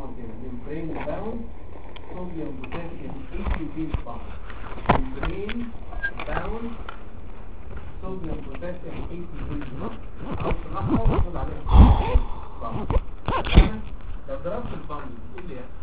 اسمعهم كده ممبرين باوند صوديوم بوتاسيوم اي تي بي بامب ممبرين باوند صوديوم بوتاسيوم اي تي بي او تنحر وخد عليها بامب لو ضربت البامب ايه اللي يحصل؟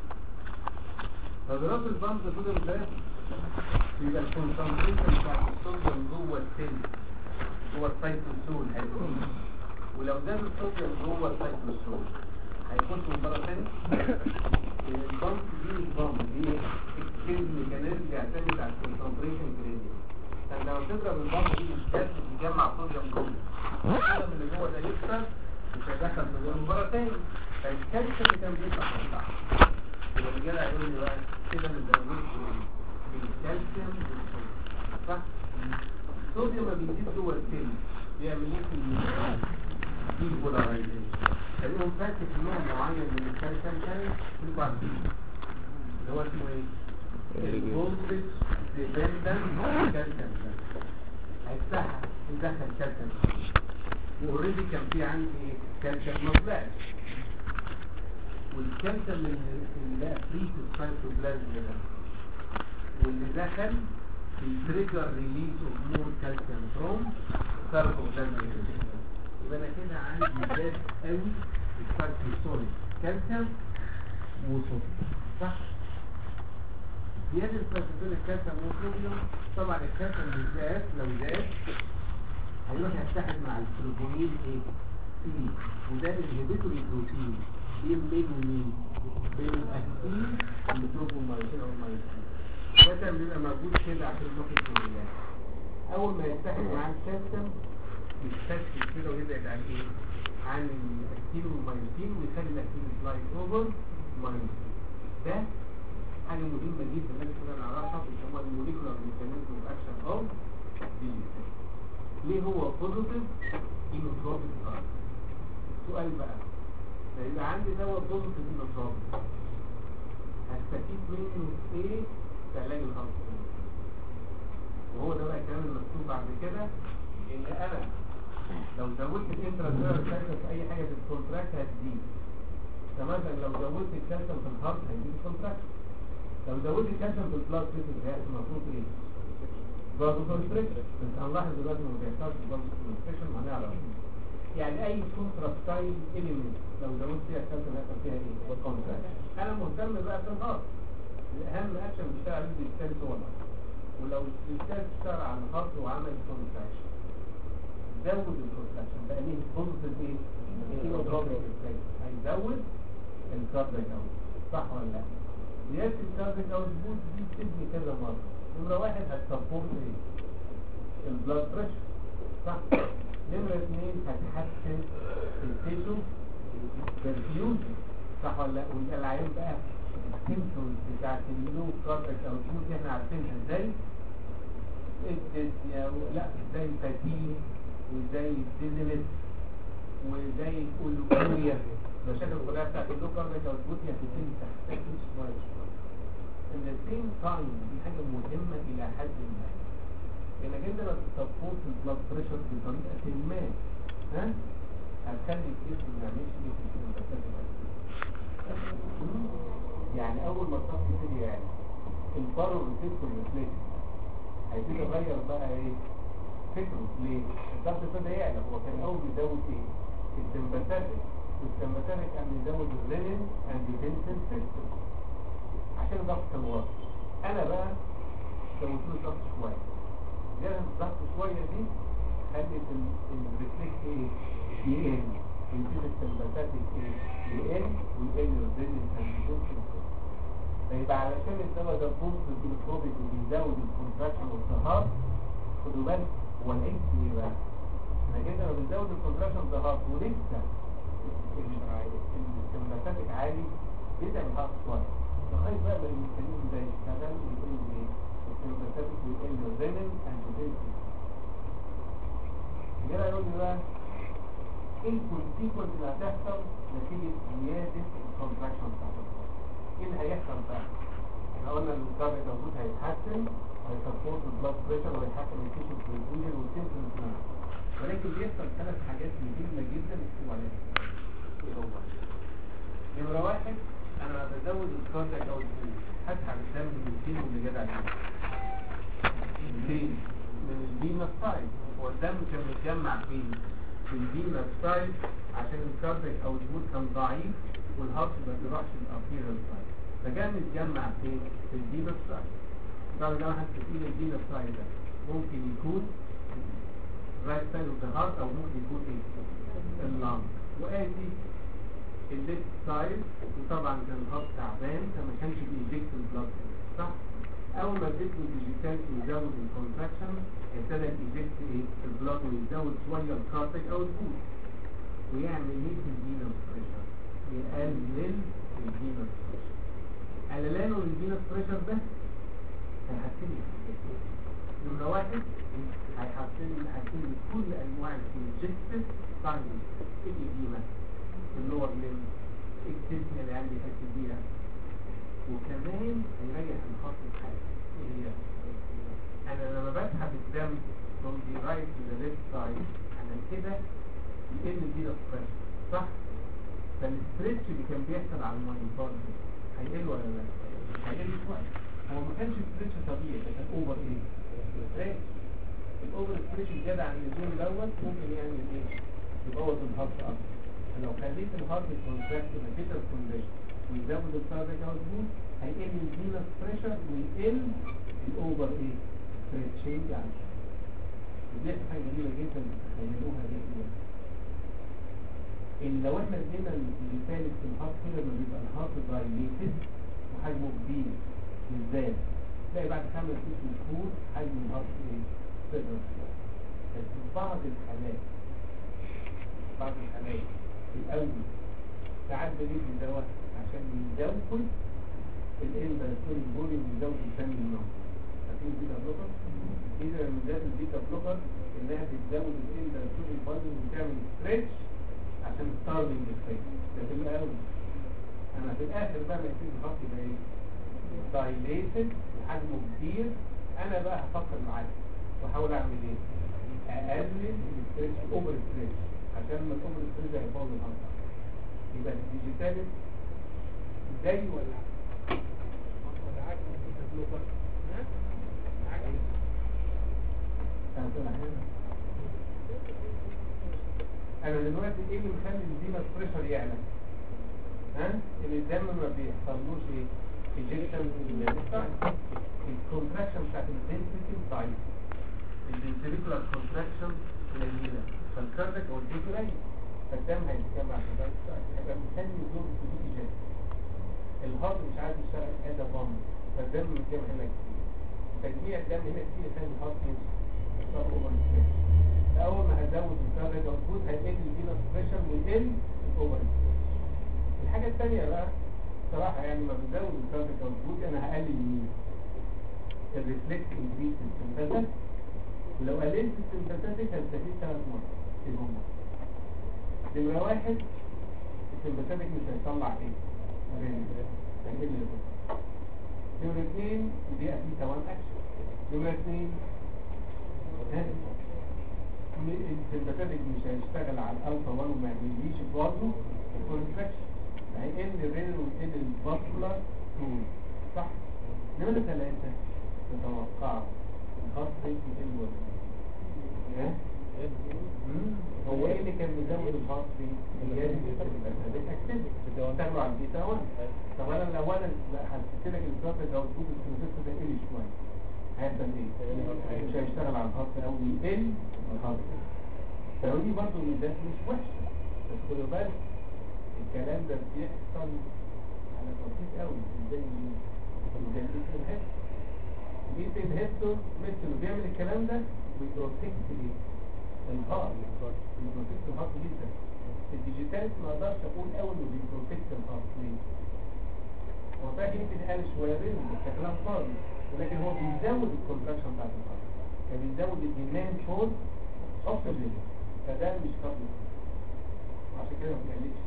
لو ضربت البامب ده صوديوم بوتاسيوم يبقى الكونسنتريشن بتاع الصوديوم جوه السيل جوه السيتوسول هيكون ولو زاد الصوديوم جوه السيتوسول هيخش من بره تاني البامب دي مش بامب دي اكسشينج ميكانيزم بيعتمد على الكونسنتريشن جريدينت فانت لما تضرب البامب دي مش بس بتجمع صوديوم جوه الصوديوم اللي جوه ده يكسر مش هيدخل صوديوم من بره تاني فالكالسيوم اللي كان بيطلع هيطلع يبقى الرجاله هيقول لي بقى كده ما بنزودش الكالسيوم والصوديوم صح؟ الصوديوم ما بيزيد جوه السيل بيعمل ايه في ال- دي البولارايزيشن خليهم فاكر نوع معين من الكالسيوم تاني انتوا عارفين اللي هو اسمه ايه؟ الفولتج ديبندنت كالسيوم هيفتحها يدخل كالسيوم واوريدي كان في عندي كالسيوم ما طلعش والكالسيوم اللي اللي بقى فري في السايتوبلازم ده واللي دخل بيتريجر ريليز اوف مور كالسيوم فروم ساركوبلازم يبقى انا كده عندي زاد قوي السايتوسوليك كالسيوم وصوديوم صح زيادة السايتوسوليك كالسيوم وصوديوم طبعا الكالسيوم بالذات لو زاد هيروح يتحد مع البروتين ايه سي وده الانهبيتوري بروتين بين مين ومين بين الاكتين والميتروبومايسين او المايسين ده بيبقى موجود كده عشان ناخد الكليات اول ما يتحد مع الكالسيوم يستسهل كده ويبعد عن ايه عن الاكتين والمايسين ويخلي الاكتين سلايد اوفر مايسين ده حاجه مهمه جدا لازم كده نعرفها بيسموها الموليكولار ميكانيزم اوف اكشن اوف ليه هو بوزيتيف اينوتروبيك كارد السؤال بقى فيبقى عندي دواء بوزيتيف اينوتروبيك هستفيد منه في ايه في علاج الالسر وهو ده بقى الكلام المكتوب بعد كده ان انا لو زودت الانترا كالسيوم في اي حاجه في الكونتراكت هتزيد فمثلا لو زودت الكالسيوم في الهارت هيزيد الكونتراكت لو زودت الكالسيوم في البلاد فيسل هيحصل المفروض ايه؟ برضه كونستريكشن بس هنلاحظ دلوقتي ما بيحصلش برضه كونستريكشن هنعرف يعني اي كونتراكتايل اليمنت لو زودت فيها الكالسيوم هيحصل فيها ايه؟ كونتراكشن انا مهتم بقى في الهارت الاهم اكشن بيشتغل عليه الديستانس هو الهارت ولو الديستانس اشتغل على الهارت وعمل كونتراكشن زود الكونتراكشن بقى ليه بوزيتيف ايه؟ هيموجلوبين افكت هيزود الكاردياك اوت صح ولا لا؟ زياده الكاردياك اوت بوت دي بتبني كذا مره نمره واحد هتسبورت ايه؟ البلاد بريشر صح؟ نمره اثنين هتحسن التيشو برفيوجن صح ولا لا؟ ويبقى العيان بقى السيمتومز بتاعت اللو كاردياك اوت بوت دي احنا عارفينها ازاي؟ الديسنيا لا زي الفتيل وزي الديزنس وزي الأولوكوريا المشاكل كلها بتاعت اللوكر ده لو تقول يا ستين تحتاج شوية شوية in the same time دي حاجة مهمة إلى حد ما إنك أنت لما تسبورت البلاد بريشر بطريقة ما ها هتخلي الجسم ما يعملش ايه في الانفكتات يعني أول ما الضغط يبتدي يعني البارو ريسبتور ريفلكس هيبتدي يغير بقى ايه فكره ليه الضغط ابتدى يعلى هو كان الاول بيزود ايه السمباتيك والسمباتيك كان بيزود الرينين اند بنسن سيستم عشان الضغط كان واطي انا بقى زودت له الضغط شويه زياده الضغط شويه دي خلت الريفلكس ايه يقل يزيد السمباتيك ايه يقل ويقل الرينين اند بنسن سيستم فيبقى علشان الدواء ده بوست الجلوكوبيك وبيزود الكونتراكشن والظهار خدوا بالك هو العكس ايه بقى؟ احنا كده لما بنزود الكونتراكشن ظهار ولسه السمباتيك عالي بيتعب الهارت شويه لغايه بقى ما الميكانيزم ده يشتغل ويقل ايه؟ السمباتيك ويقل الرينين اند بيزن كده يقول لي بقى ايه الكونسيكونس اللي هتحصل نتيجه زياده الكونتراكشن بتاعت الهارت ايه اللي هيحصل بقى احنا قلنا ان الضغط الموجود هيتحسن هيسبورت البلاد بريشر وهيحسن التيشو بريزنجن والسيمبتومز ولكن بيحصل ثلاث حاجات مهمه جدا اكتبوا عليها ايه هو نمره نمرة واحد انا بزود الكاردياك او الفول هسحب الدم من الفين واللي جدع فين من الفينا سايد هو الدم كان متجمع فين في الفينا سايد عشان الكاردياك او الفول كان ضعيف والهارت ما بيروحش الافيرال سايد فكان متجمع فين في الفينا سايد طبعا لو هتسيب الفينا سايد ده ممكن يكون رايت سايد اوف ذا هارت او ممكن يكون ايه اللانج وادي الليفت سايد وطبعا كان الهارت تعبان فما كانش بيجيكت البلاد صح اول ما اديت له ديجيتال ويزود الكونتراكشن ابتدى يجيكت ايه البلاد ويزود شويه الكارتك او البول ويعمل ايه في الفينوس بريشر يقلل الفينوس بريشر قللانه للفينوس بريشر ده هيحسن لي نمرة واحد هيحسن لي هيحسن لي كل انواع الكونجكتيف ساينس الإديمة اللور ليم الكتن اللي عندي حس بيها وكمان هيريح الخط الحاد ايه هي انا لما بسحب الدم from the right to the left side انا كده يقل كده بريشر صح فالستريتش اللي كان بيحصل على المونيتور هيقل ولا لا هيقل شويه هو ما كانش ستريتش طبيعي ده كان اوفر ايه ستريتش الاوفر ستريتش الزياده عن اللزوم دوت ممكن يعمل ايه يبوظ الهارت اكتر فلو خليت الهارت كونتراكت كده كونديشن ويزود الكاردياك اوتبوت هيقل الفينس بريشر ويقل الاوفر ايه ستريتشنج يعني ودي حاجه جميله جدا تخيلوها دي ان لو احنا ادينا الثالث في الهارت كده لما بيبقى الهارت دايليتد وحجمه كبير بالذات تلاقي بعد خمس ست شهور حجم الهارت ايه صغر بس في بعض الحالات بعض الحالات في الاول ساعات بنيجي الدواء عشان يزود الاندرستوري فوليوم يزود الدم الموجود فاكرين البيتا بلوكر اذا من ذات البيتا بلوكر انها بتزود الاندرستوري فوليوم وتعمل ستريتش عشان ستارلينج افكت ده في الاول انا في الاخر بقى ما يصير الخط يبقى ايه دايليتد وحجمه كبير انا بقى هفكر معاك واحاول اعمل ايه اقلل الستريتش اوفر ستريتش عشان ما الاوفر ستريتش هيبوظ الهارت يبقى الديجيتال زي ولا ولا عكس البلوكر ها عكس انا دلوقتي ايه اللي مخلي الديما بريشر يعلى ها ان الدم ما بيحصلوش ايه ايجكشن الكونتراكشن بتاعت الدنسيتي ضعيف الفنتريكولار كونتراكشن قليله فالكارديك او الديك قليل فالدم هيتجمع في الدم هيبقى مستني يزور في ايجاد الهارت مش عايز يشتغل هذا بامب فالدم متجمع هنا كتير تجميع الدم هنا كتير يخلي الهارت يمشي يحصل اوفر ستريس اول ما هزود الكارديك اوتبوت هيقل الفينوس بريشر ويقل الاوفر ستريس الحاجه الثانيه بقى صراحه يعني ما بزود الكارديك اوتبوت انا هقلل مين الريفلكس انكريس السمباثيك ولو قللت السمباثيك هستفيد ثلاث مرات ايه هم نمرة واحد السمباثيك مش هيطلع ايه هيقل نمرة اثنين دي اكيد توان اكشن نمرة اثنين السمباثيك مش هيشتغل على الالفا 1 وما يجيش برضه الكونتراكشن هيقل الريل ويقل الفاسكولار تول صح نمرة ثلاثة تتوقع الخط يقل ولا ها؟ هو ايه اللي كان مزود الهارت ريت؟ زيادة السمباثيك اكتيفيتي اشتغلوا على البيتا 1 طب انا لو انا حسيت لك الكارت او الكود السمباثيك ده قل شوية هيحصل ايه؟ مش هيشتغل على الهارت او يقل الهارت فدي برضه ميزات مش وحشة بس خدوا بالك الكلام ده بيحصل على بسيط قوي ازاي ازاي بيحصل هيحصل جيت الهيستور مثل بيعمل الكلام ده بيبروتكت ايه؟ الهارت بيبروتكت الهارت جدا الديجيتال ما اقدرش اقول قوي انه بيبروتكت الهارت ليه؟ هو صحيح يمكن قال شويه بينهم بس كلام فاضي ولكن هو بيزود الكونتراكشن بتاعت الهارت يعني بيزود الديمان فور اوكسجين فده مش قبل عشان كده ما بيقلقش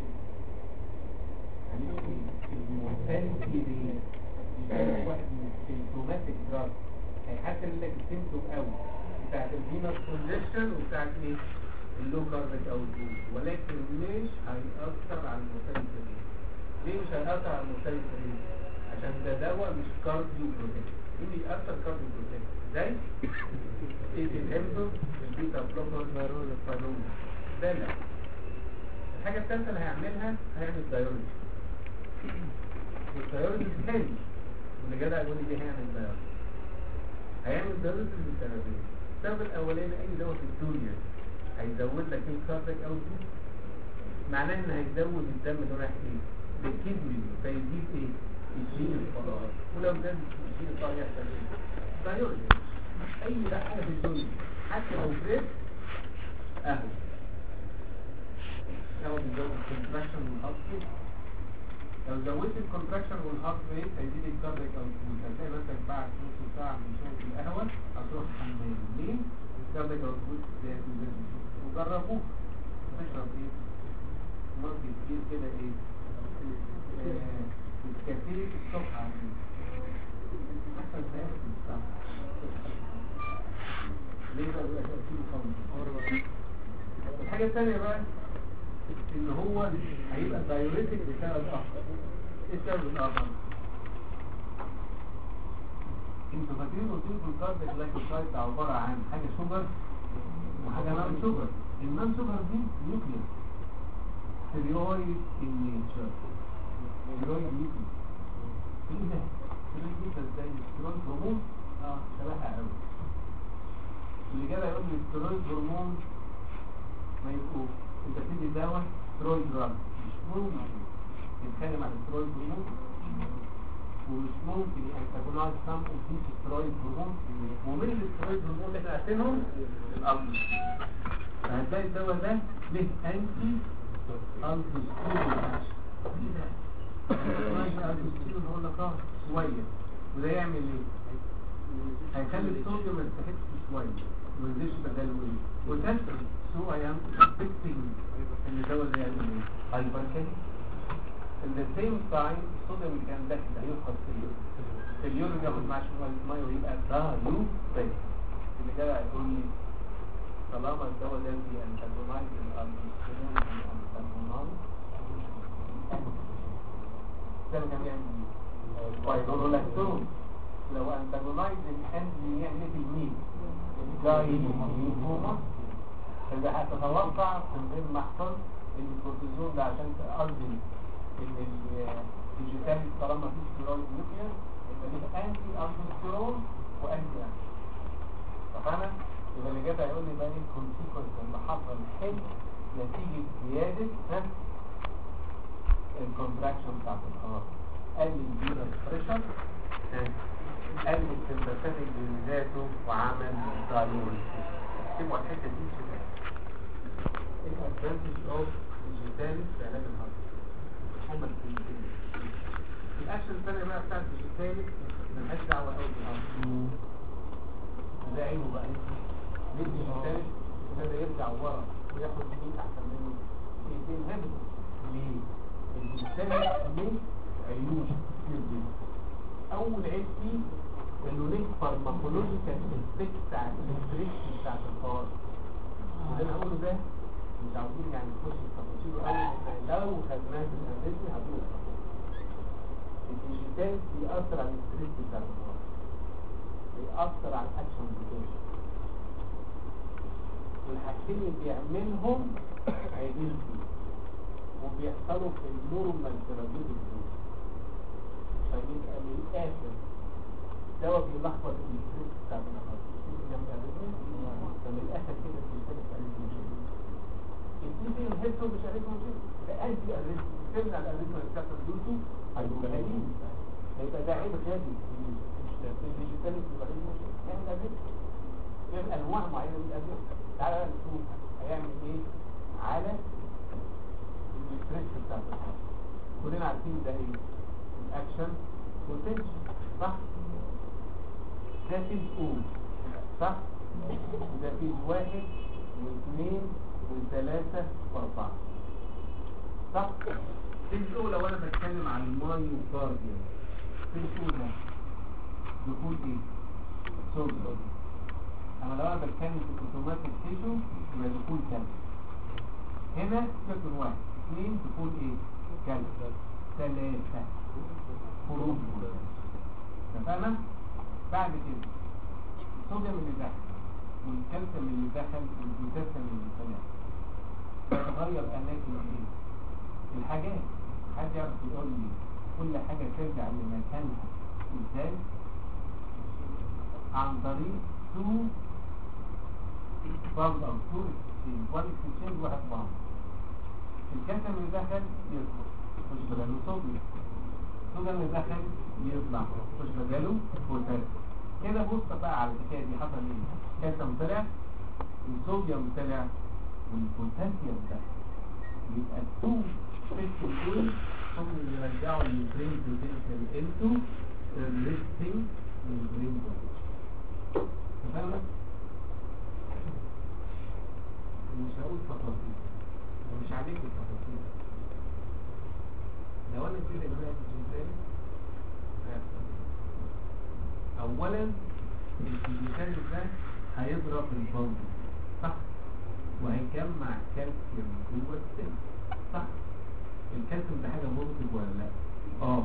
يعني المورتاليتي ريت واحد من السيمتوماتيك دراج هيحسن لك السيمتوم قوي بتاعت الفينوس كونجكشن وبتاعت ايه اللو كاربت او الجوز ولكن مش هيأثر على المورتاليتي ريت ليه مش هيأثر على المختلف ايه عشان ده دواء مش كارديو بروتكت مين بيأثر كارديو بروتكت ازاي؟ ايه الانهبيتور البيتا بلوكر فالون ده لا الحاجة الثالثة اللي هيعملها هيعمل دايوريز والدايوريز حلو واللي جدع يقول لي دي هيعمل دايوريز هيعمل دايوريز لسببين السبب الاولاني اي دواء في الدنيا هيزود لك الكارديك اوتبوت معناه ان هيزود الدم اللي رايح ايه للكدني فيزيد ايه يشيل الفضلات ولو زاد يشيل الفضلات يحصل ايه دايوريز اي لا حاجه في الدنيا حتى لو زاد اهو لو بنزود الكونتراكشن والهارت ريت لو زودت الكونتراكشن والهارت ريت هيزيد الكارديك اوتبوت هتلاقي نفسك بعد نص ساعه من شرب القهوه هتروح الحمام ليه؟ الكارديك اوتبوت زاد وزاد وجربوه تشرب ايه؟ مصر كتير كده ايه؟ آه، الكافيه الصبح عشان احسن ساعه في الصبح ليه بقى بيبقى تأثيره قوي؟ الحاجة الثانية بقى ان هو هيبقى دايوريتك بسبب اخر ايه السبب الاخر انتوا فاكرين قلت لكم الكارد جلايكوسايد ده عباره عن حاجه شوجر وحاجه نون شوجر النون شوجر دي نيوكليس ستيرويد ان نيتشر ستيرويد نيوكليس ايه ده؟ ستيرويد نيوكليس ازاي؟ ستيرويد هرمون اه شبهها قوي اللي جاي يقول لي ستيرويد هرمون ما يبقوا انت بتدي دواء سترويد دراج مش ممكن نتكلم عن سترويد هرمون ومش ممكن ينتجونايز سام اوف ذيس سترويد هرمون ومن السترويد هرمون اللي احنا عارفينهم الامر فهتلاقي الدواء ده له انتي الفوستيرون ايه ده؟ الفوستيرون هقول لك اه شويه وده يعمل ايه؟ هيخلي الصوديوم ما يستحقش شويه ما ينزلش بداله ايه وتسري سو اي ام expecting ان الدواء ده يعمل ايه هايبركالي in the same time الصوديوم اللي كان داخل هيفقد في اليورين في اليورين ياخد معاه شويه ميه ويبقى دايو بس اللي جاي هيقول لي طالما الدواء ده بي انتاجونايز الالبوستيرون انتاجونايز ده اللي كان بيعمل ايه؟ فايبرولاكتون لو انتاجونايز الانزيم يعمل ايه في الميل الجاينيوما فده هتتوقع من غير ما احصل ان الكورتيزون ده عشان تأرضي ان الديجيتال طالما فيه ستيرويد نيوكلير يبقى ليه انتي الدوستيرون وانتي انتي فاهمة؟ يبقى اللي جاب هيقول لي بقى ايه الكونسيكونس اللي حصل حلو نتيجة زيادة ها الكونتراكشن بتاعت الخلاص قلل البيرا بريشر قلل السمباثيك بذاته وعمل دايوريز اكتبوا على الحته دي كده ايه الادفانتج اوف ديجيتاليس في علاج الهارت هما الكلمتين الاكشن الثانيه بقى بتاعت ديجيتاليس ملهاش دعوه قوي بالهارت ده عينه بقى ليه ديجيتاليس ابتدى يرجع ورا وياخد مين احسن منه ايتين هم ليه الديجيتاليس ليه عيوش كتير جدا اول عيب فيه انه ليه فارماكولوجيكال افكت بتاع الاستريس بتاع الفار وده انا هقوله ده مش عاوزين يعني نخش في تفاصيله قوي لان لو خدناه في الاناليزي هتقول الديجيتال بيأثر على الاستريس بتاع الفار بيأثر على الاكشن بوتنشال والحاجتين اللي بيعملهم عيبين فيه وبيحصلوا في النورمال ثيرابيوتيك فيبقى للآخر دواء بيلخبط الاستريس بتاع النهارده فمن الآخر كده بيستلف أريزموجين التيبي الهيستو مش أريزموجين ده أنتي أريزموجين تمنع الأريزمو اللي بتحصل دوتو هيبقى هيبقى ده عيب غالي في الديجيتال في الأريزموجين يعمل أريزمو يعمل أنواع معينة من الأريزمو تعالى نشوف هيعمل إيه على الاستريس بتاع النهارده كلنا عارفين ده إيه الاكشن بوتنشال صح ده فيز اول صح ده فيز واحد واثنين وثلاثة واربعة صح فيز اول لو انا بتكلم عن المايوكارديا فيز اول ده دخول ايه صوت اما لو انا بتكلم في الاوتوماتيك تيشو يبقى دخول كام هنا سيكون واحد اثنين دخول ايه كام ثلاثة خروج تفهمت؟ بعد كده الصوديوم اللي دخل والكالسيوم اللي دخل والبوتاسيوم اللي طلع تتغير اماكن ايه؟ الحاجات حد يعرف يقول لي كل حاجة ترجع لمكانها ازاي؟ عن طريق تو بامب او تو اكسشينج وان اكسشينج واحد بامب الكالسيوم اللي دخل يدخل مش بداله صوديوم الصوديوم اللي دخل يطلع مش بداله بوتاسيوم كده بص بقى على الحكايه دي حصل ايه الكالسيوم طلع والصوديوم طلع والبوتاسيوم طلع يبقى التو سيستم دول هم اللي يرجعوا البرين بوتنشال انتو الريستنج البرين بوتنشال تمام مش هقول تفاصيل ومش عليك التفاصيل لو انا كده جبت الجنسان اولا الجنسان ده هيضرب البلد صح وهيجمع كالسيوم جوه السن صح الكالسيوم ده حاجه بوزيتيف ولا لا اه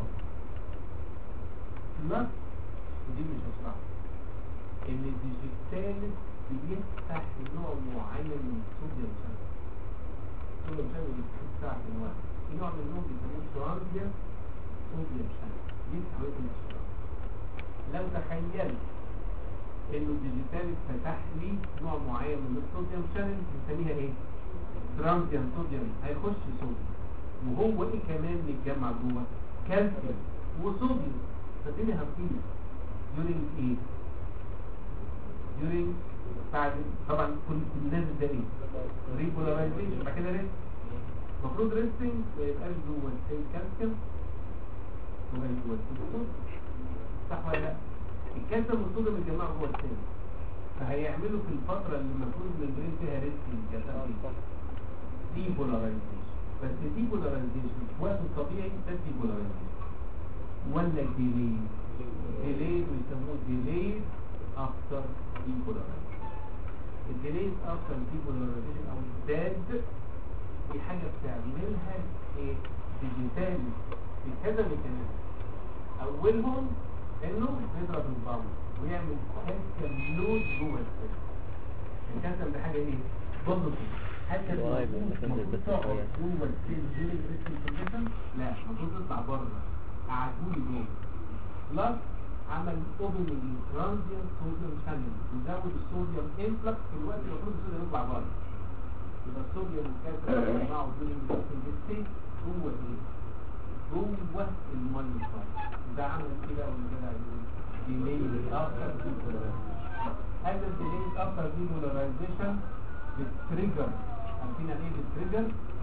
بلس ودي مش هشرحها ان الديجيتال بيفتح نوع معين من الصوديوم شانل الصوديوم شانل بيفتح ساعة الوقت في نوع منهم بيسموه ترانزيا صوديوم شانل دي عملية الاشتراك لو تخيلت انه الديجيتال فتح لي نوع معين من الصوديوم شانل بنسميها ايه؟ ترانزيان صوديوم هيخش صوديوم وهو ايه كمان بيتجمع جوه؟ كالسيوم وصوديوم فدي هتطير during ايه؟ during بعد طبعا كل الناس ده ايه؟ ريبولاريزيشن بعد كده ريست المفروض ريستنج ما يبقاش جوه السيل كالسيوم ويبقى جوه الصوديوم صح ولا لا؟ الكالسيوم والصوديوم اتجمعوا جوه السيل فهيعملوا في الفترة اللي المفروض الممبرين فيها ريستنج كده ديبولاريزيشن بس ديبولاريزيشن في وقته الطبيعي ده ديبولاريزيشن ولا ديلي ديلي بيسموه ديلي افتر ديبولاريزيشن الديلي افتر ديبولاريزيشن او الداد دي حاجة بتعملها ايه ديجيتال في كذا ميكانيزم اولهم انه يضرب البامب ويعمل كالسيوم لود جوه السيل الكالسيوم ده حاجة ايه بوزيتيف حتى لو قريب من المفروض المكان اللي تقعد بتسافر جوه السيل ديورنج ريسكينج كونديشن لا المفروض تطلع بره قعدولي جوه بلس عمل اوبننج ترانزيان صوديوم شانل وزود الصوديوم انفلكس في الوقت اللي المفروض الصوديوم يطلع بره يبقى الصوديوم والكالسيوم بيجمعوا ديورنج ريسكينج ستيت جوه ايه؟ جوه الميه شويه ده عمل ايه بقى واللي كده عايزين ديلي افتر ديبولاريزيشن هذا الديلي افتر ديبولاريزيشن بتريجر عارفين يعني ايه بتريجر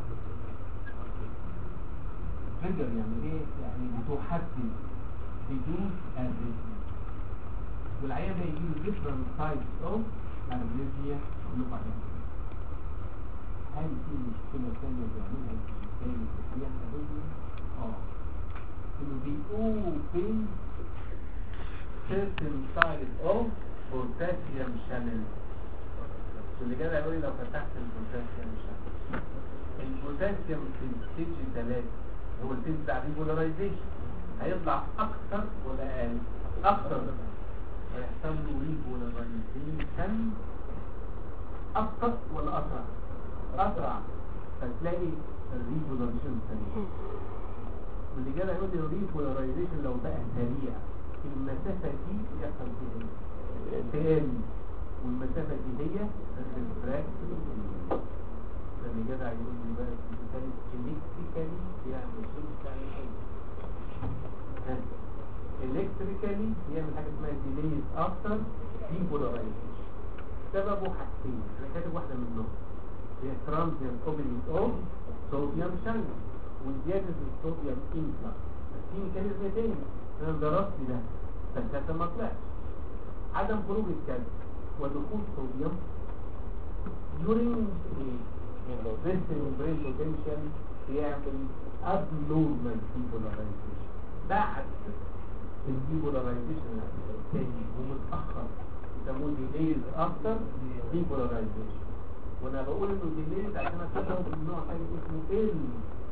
تريجر يعني ايه يعني بتحفز بدون الريزيا والعيان ده يجيله different types of الريزيا اللي عليها هل في مشكلة ثانية بيعملها الثاني فيها الريزيا؟ اه انه بيopen certain type of potassium channel واللي كده يقول لي لو فتحت البوتاسيوم شانل البوتاسيوم في الستيج 3 هو الستيج بتاع ريبولاريزيشن هيطلع اكتر ولا اقل اكتر هيحصل له ريبولاريزيشن ابطا ولا اسرع اسرع فتلاقي الريبولاريزيشن سريع واللي كده يقول لي الريبولاريزيشن لو بقى سريع المسافه دي يحصل فيها ايه تقل والمسافة دي هي الريفراكتيف فاللي جدع يقول لي بقى الكتاب الكتريكالي بيعمل ايه بتعمل ايه الكتريكالي بيعمل حاجة اسمها ديليز افتر ديبولارايزيشن سببه حاجتين انا كاتب واحدة منهم هي ترانزيان اوبننج اوف صوديوم شانل وزيادة الصوديوم انفلكس بس في ميكانيزم تاني انا درست ده فالكاسة ما طلعش عدم خروج الكالسيوم ودخول صوديوم during resting brain potential يعمل abnormal depolarization بعد الديبولاريزيشن الثاني ومتأخر يسموه delays after depolarization وانا بقول انه delays عشان اشتغل بالنوع تاني اسمه ال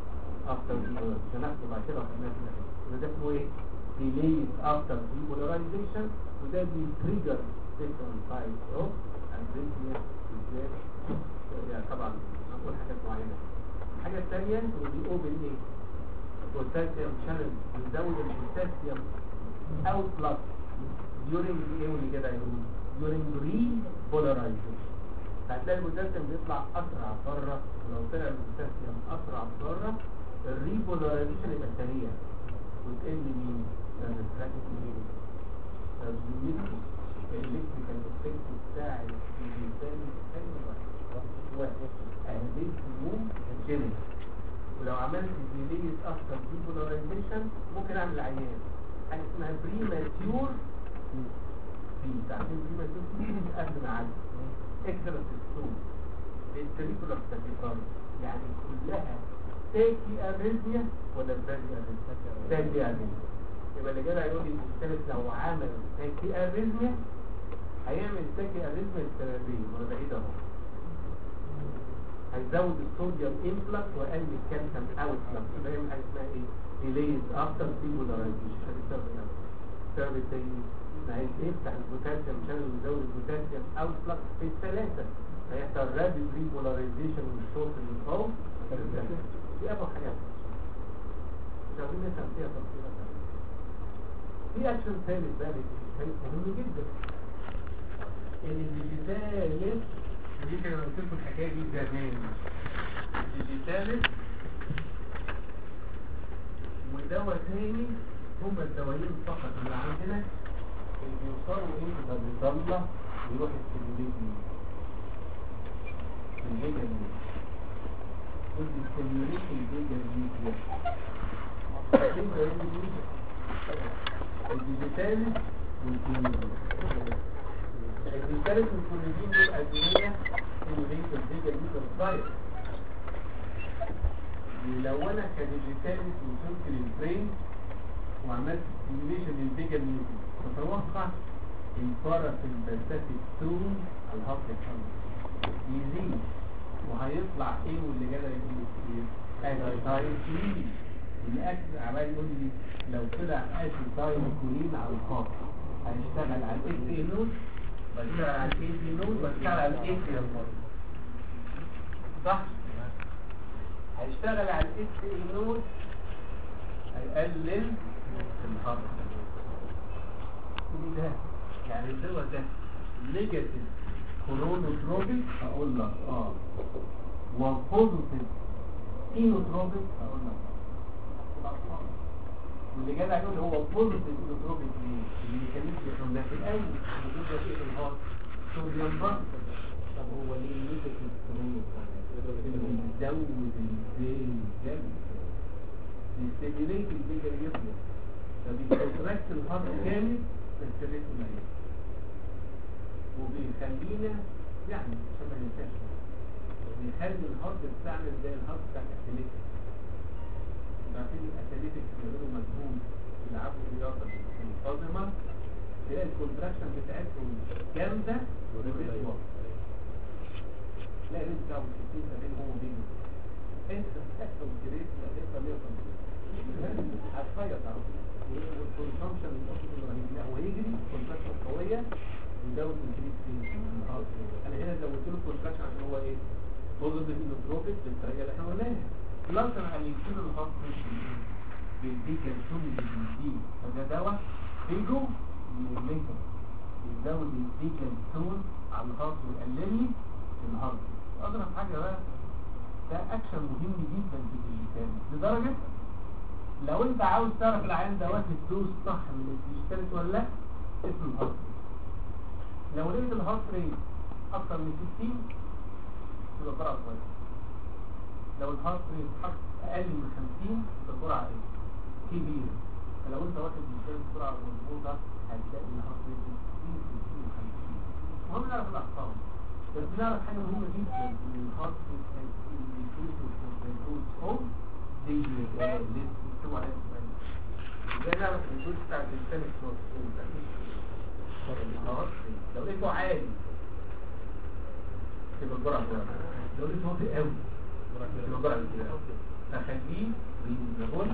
افتر ديبولاريزيشن هناخده بعد كده وخدناه في الاخر ده اسمه ايه delayed after depolarization وده بيتريجر different types of arrhythmia بالذات يعني طبعا هنقول حاجات معينه الحاجه الثانيه اللي بيقوبل ايه بوتاسيوم شانل بيزود البوتاسيوم اوتلت during ايه واللي كده يقول during repolarization هتلاقي البوتاسيوم بيطلع اسرع بره ولو طلع البوتاسيوم اسرع بره الريبولاريزيشن يبقى سريع وتقل مين؟ الريفراكتيف مين؟ فالبيومتري الالكتريكال افكت بتاع الانسان واحد اهديت نمو جينيك ولو عملت ديليز افتر ديبولاريزيشن ممكن اعمل عيان حاجه اسمها بريماتيور في تعرفين بريماتيور في قبل ما اعدي اكثرت السوق التريكولار تاكيكارد يعني كلها تاكي اريزميا ولا برادي اريزميا تاكي اريزميا يبقى اللي جاي يقول لي المختلف لو عمل تاكي اريزميا هيعمل تاكي اريزميا السببيه ما بعيد اهو هيزود الصوديوم انفلكس ويقلل الكالسيوم اوتفلكس يبقى يعمل حاجه اسمها ايه ديليز افتر ديبولاريزيشن هذا السبب الاول السبب الثاني ما هيفتح البوتاسيوم شانل ويزود البوتاسيوم اوتفلكس في الثلاثه هيحصل رابيد ريبولاريزيشن من الصوت اللي فوق دي ابو حاجات مش عايزين نفهم فيها تفصيلات في اكشن ثالث بقى مهم جدا الديجيتال ودي كان قلت لكم الحكايه دي زمان الديجيتال ودواء تاني هما الدوايين فقط اللي عندنا اللي بيوصلوا ايه ده بيضلع ويروح السلوليت الفيجا ميوت ودي السلوليت الفيجا ميوت الديجيتال والكلينيك الديجيتال والكلينيك دول ادويه سلوليت الفيجا ميوت سايت لو انا كديجيتال وصلت للبرين وعملت سيميليشن للفيجا ميوت تتوقع الباراسمباثيك تون الهارت يزيد وهيطلع ايه واللي جاي يقول ايه اسيتايل الاكل عمال يقول لي لو طلع اسيتايل كولين على الخط هيشتغل على الاس اي نود بشتغل على الاس اي نود بشتغل على الاس اي نود صح هيشتغل على الاس اي نود هيقلل الهارت ده يعني الدواء ده نيجاتيف كورونوتروبيك هقول لك اه وبوزيتيف اينوتروبيك هقول لك الأطفال. واللي جاي يقول هو بوزيتيف اينوتروبيك ليه؟ الميكانيزم قلنا في الاول موجود ده في الهارت صوديوم بارت طب هو ليه نيجاتيف كورونوتروبيك بيزود الزين جامد بيستيميليت الفيجر يطلع فبيكونتراكت الهارت جامد بس الريت قليل وبيخلينا يعني عشان ما ننساش بيخلي الهارت بتاعنا زي الهارت بتاع الاتليتيك عارفين الاتليتيك بيعملوا مجهود بيلعبوا رياضه منتظمه تلاقي الكونتراكشن بتاعتهم جامده والريت واطي تلاقي الريت بتاعه 60 70 هو بيجي انت تستخدم الريت لا 150 هتخيط على طول والكونسامشن الاكسجين رهيب لا هو يجري كونتراكشن قويه ويزود الجريد في الهارت انا هنا زودت له كونتراكشن عشان هو ايه بوزيتيف انوتروبيك بالطريقه اللي احنا قلناها بلس انا هيشيل الهارت بيديك كالسيوم اللي بيديه فده دواء بيجو ميوليتر يزود يديك كالسيوم على الهارت ويقلل لي الهارت اضرب حاجه بقى ده اكشن مهم جدا في الديجيتال لدرجه لو انت عاوز تعرف العيان ده واخد دوز صح من الديجيتال ولا لا اسم الهارت لو لقيت الهارت ريت اكتر من 60 تبقى جرعه كويسه لو الهارت ريت اقل من 50 تبقى جرعه ايه كبيره فلو انت واخد ديجيتال بسرعه مظبوطه هتلاقي الهارت ريت 60 60 50 المهم نعرف الارقام بس نعرف حاجه مهمه جدا ان الهارت ريت increase with the دي لسه مكتوب عليها السؤال ازاي نعرف الجزء بتاع الانسان المفروض خلاص لو لقيته عالي تبقى الجرعه كويسه لو لقيته واطي قوي تبقى الجرعه كده اخليه ريزونبل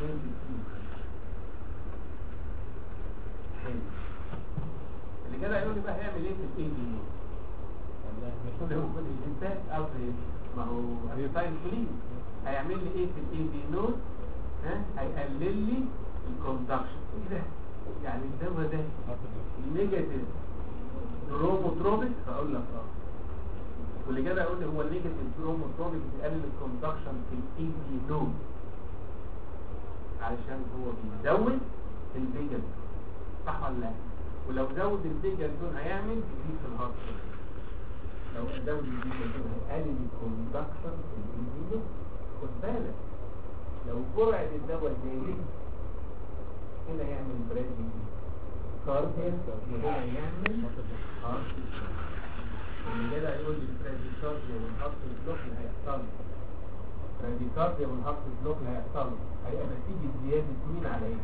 حلو اللي كده هيقول لي بقى هيعمل ايه في الاي دي كل هو كل الانسان او في ما هو اسيتايل كولين هيعمل لي ايه في الاي دي نود ها هيقلل لي الكوندكشن ايه ده يعني الدواء ده نيجاتيف بروموتروبيك هقول لك اه واللي كده يقول لي هو النيجاتيف بروموتروبيك بيقلل الكوندكشن في الاي دي نود علشان هو بيزود البيجا صح ولا لا ولو زود البيجا دون هيعمل ديزيز في الهارت لو زود البيجا دون هيقلل الكوندكشن في الاي دي نود خد بالك لو جرعه الدواء زادت هنا يعمل برادي كارديا وهنا يعمل هارت اللي كده يقول لي البرادي كارديا والهارت بلوك اللي هيحصل البرادي كارديا والهارت بلوك اللي هيحصل هيبقى نتيجة زيادة مين على ايه؟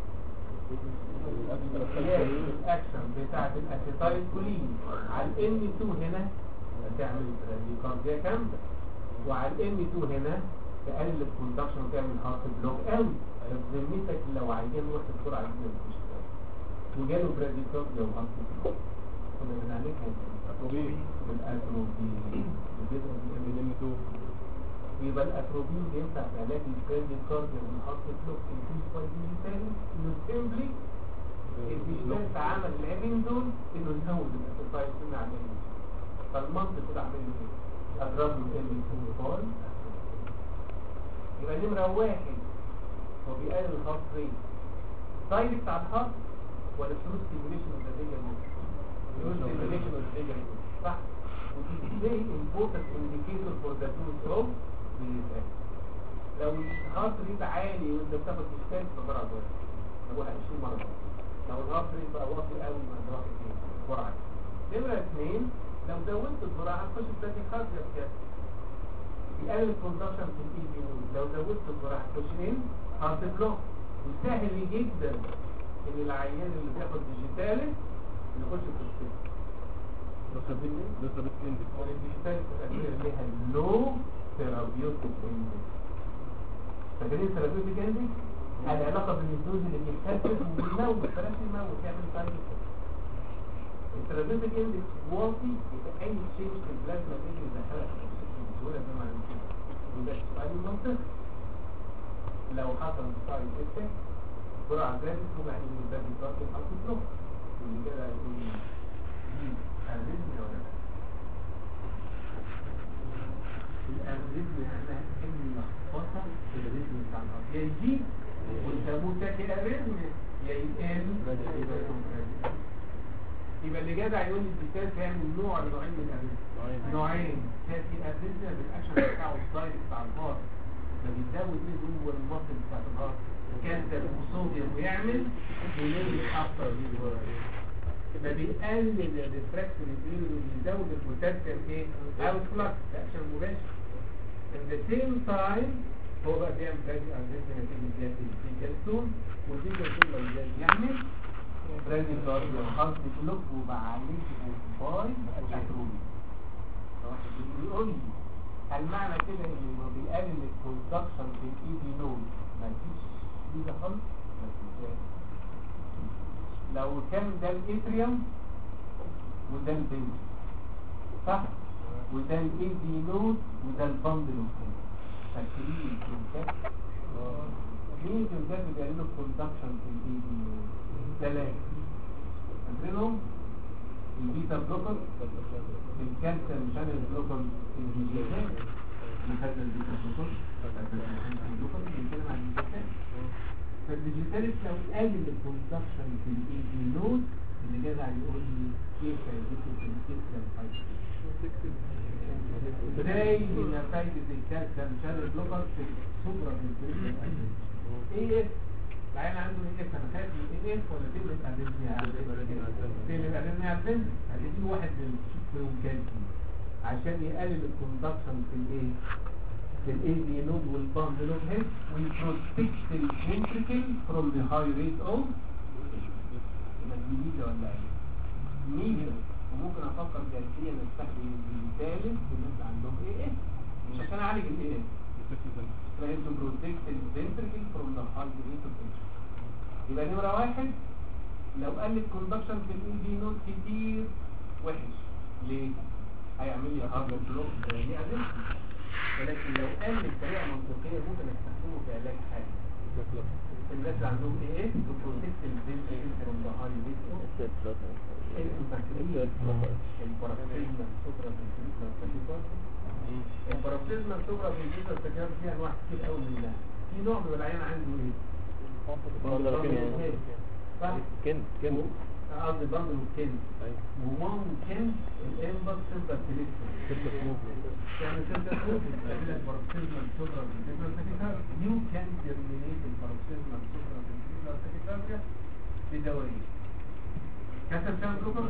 الاكشن بتاعت الاسيتايل كولين على الام 2 هنا هتعمل برادي كارديا كاملة وعلى الام 2 هنا تقلل الكوندكشن وتعمل هارت بلوك قوي بذمتك لو عيان واحد بسرعه جدا مفيش وجاله براديكال لو هارت بلوك كنا بنعالجها اتروبين بالاتروبين من ام 2 يبقى الاتروبين بينفع في علاج البراديكال والهارت بلوك الفيس بايديجيتالي انه سيمبلي الديجيتال تعامل العيبين دول انه يزود الاسيتايل على الام فالمنطق كده عامل له ايه؟ اضرب له ال 2 باي يبقى نمرة واحد هو بيقلل الهارت ريت دايركت على الهارت ولا ثرو ستيميوليشن اوف ذا فيجر ثرو ستيميوليشن اوف ذا فيجر صح which is very important indicator for the truth of disease act لو الهارت ريت عالي وانت بتاخد ديستانس فجرعة واحد بقولها 20 مرة لو الهارت ريت بقى واطي قوي ما جرعة اثنين جرعة نمرة اثنين لو زودت الجرعة هتخش في تاكي كارديا بجد يقلل الكونتراكشن في الاي بي لو زودت الجرعه تخش ان هارت بلوك وسهل جدا ان العيان اللي بياخد ديجيتالي يخش في السيستم لسه بت لسه بتندك والديجيتالي الادويه ليها لو ثيرابيوتيك اندكس فاكرين ثيرابيوتيك اندكس العلاقه بين الدوز اللي بيخفف وبيموت بلاش يموت يعمل سايد الثيرابيوتيك اندكس واطي يبقى اي تشينج في البلازما بيجي يدخلها في السيستم بسهوله زي ما عملنا وده السؤال المنطقي لو حصل سايد افكت جرعه زادت ممكن ان ده بيضغط الحرف بلوك واللي كده هيقول لي دي اريزميا ولا لا الاريزميا معناها ان لخبطه في الريزم بتاع الهارت يا يزيد وانت متكئ اريزميا يا يقل يبقى اللي جدع يقول لي الديتال هيعمل نوع نوعين من الاريزميا نوعين تاتي اريزميا بالاكشن بتاعه الدايركت بتاع الهارت ده بيزود ايه جوه المصل بتاعت الهارت كانسر وصوديوم ويعمل بيلين اكتر ما بيقلل الريفراكتوري بيريود وبيزود البوتاسيوم ايه اوت فلكس اكشن مباشر at the same time هو بقى بيعمل برادي ارزيزم نتيجه زياده الفيجلتون والفيجلتون لو زاد يعمل برادي كارديو هارت بلوك وبعالجه باي اتروبي بيقول لي هل معنى كده انه بيقلل الكونتراكشن في الاي دي نود مفيش ميزه خالص مفيش لو كان ده الاتريوم وده البنج صح وده الاي دي نود وده البندل اوف فاكرين الكونتاكت مين الكونتاكت بيقللوا الكونتراكشن في الاي دي نود ثلاثه فاكرينهم البيتا بلوكر الكالسيوم شانل بلوكر الديجيتال مثلا البيتا بلوكر البلوكر بيتكلم عن الديجيتال فالديجيتال لو قلل الكونتراكشن في الاي دي نود اللي جدع يقول لي كيف فايدته في الكالسيوم فايده ازاي هي فايده الكالسيوم شانل بلوكر في السوبرا فينتريكولار ايه اف العيان عنده ايه اف انا خايف من ايه اف ولا تقلب ادرينالين تقلب ادرينالين هتديله واحد من من كالسيوم عشان يقلل الكوندكشن في الايه في الاي دي نود والباند نود هيد ويبروتكت الفنتريكل فروم ذا هاي ريت اوف يبقى دي ميزه ولا ايه؟ ميزه وممكن افكر جديا استخدم الثالث بالناس اللي عندهم ايه ايه مش عشان اعالج الايه ايه trying to protect the ventricle from the heart rate of tension يبقى نمرة واحد لو قال لك كوندكشن في الاي دي نوت كتير وحش ليه؟ هيعمل لي هارد بلوك يعني أدل ولكن لو قال لك طريقة منطقية ممكن استخدمه في علاج حاجة الناس اللي عندهم ايه ايه to protect the ventricle from the high rate of البارابليزما السوبرا فينتريكولار تاكيكارديا البارابليزما السوبرا فينتريكولار تاكيكارديا فيها انواع كتير قوي منها في نوع من العيان عنده ايه؟ صح؟ كند كند قصدي بندل والكن وممكن الانبط تفضل تلف يعني تبدا توقف تقول البارابليزما السوبرا فينتريكولار تاكيكارديا يو كان ترمينيت البارابليزما السوبرا فينتريكولار تاكيكارديا بدورين كاتم شان بلوكر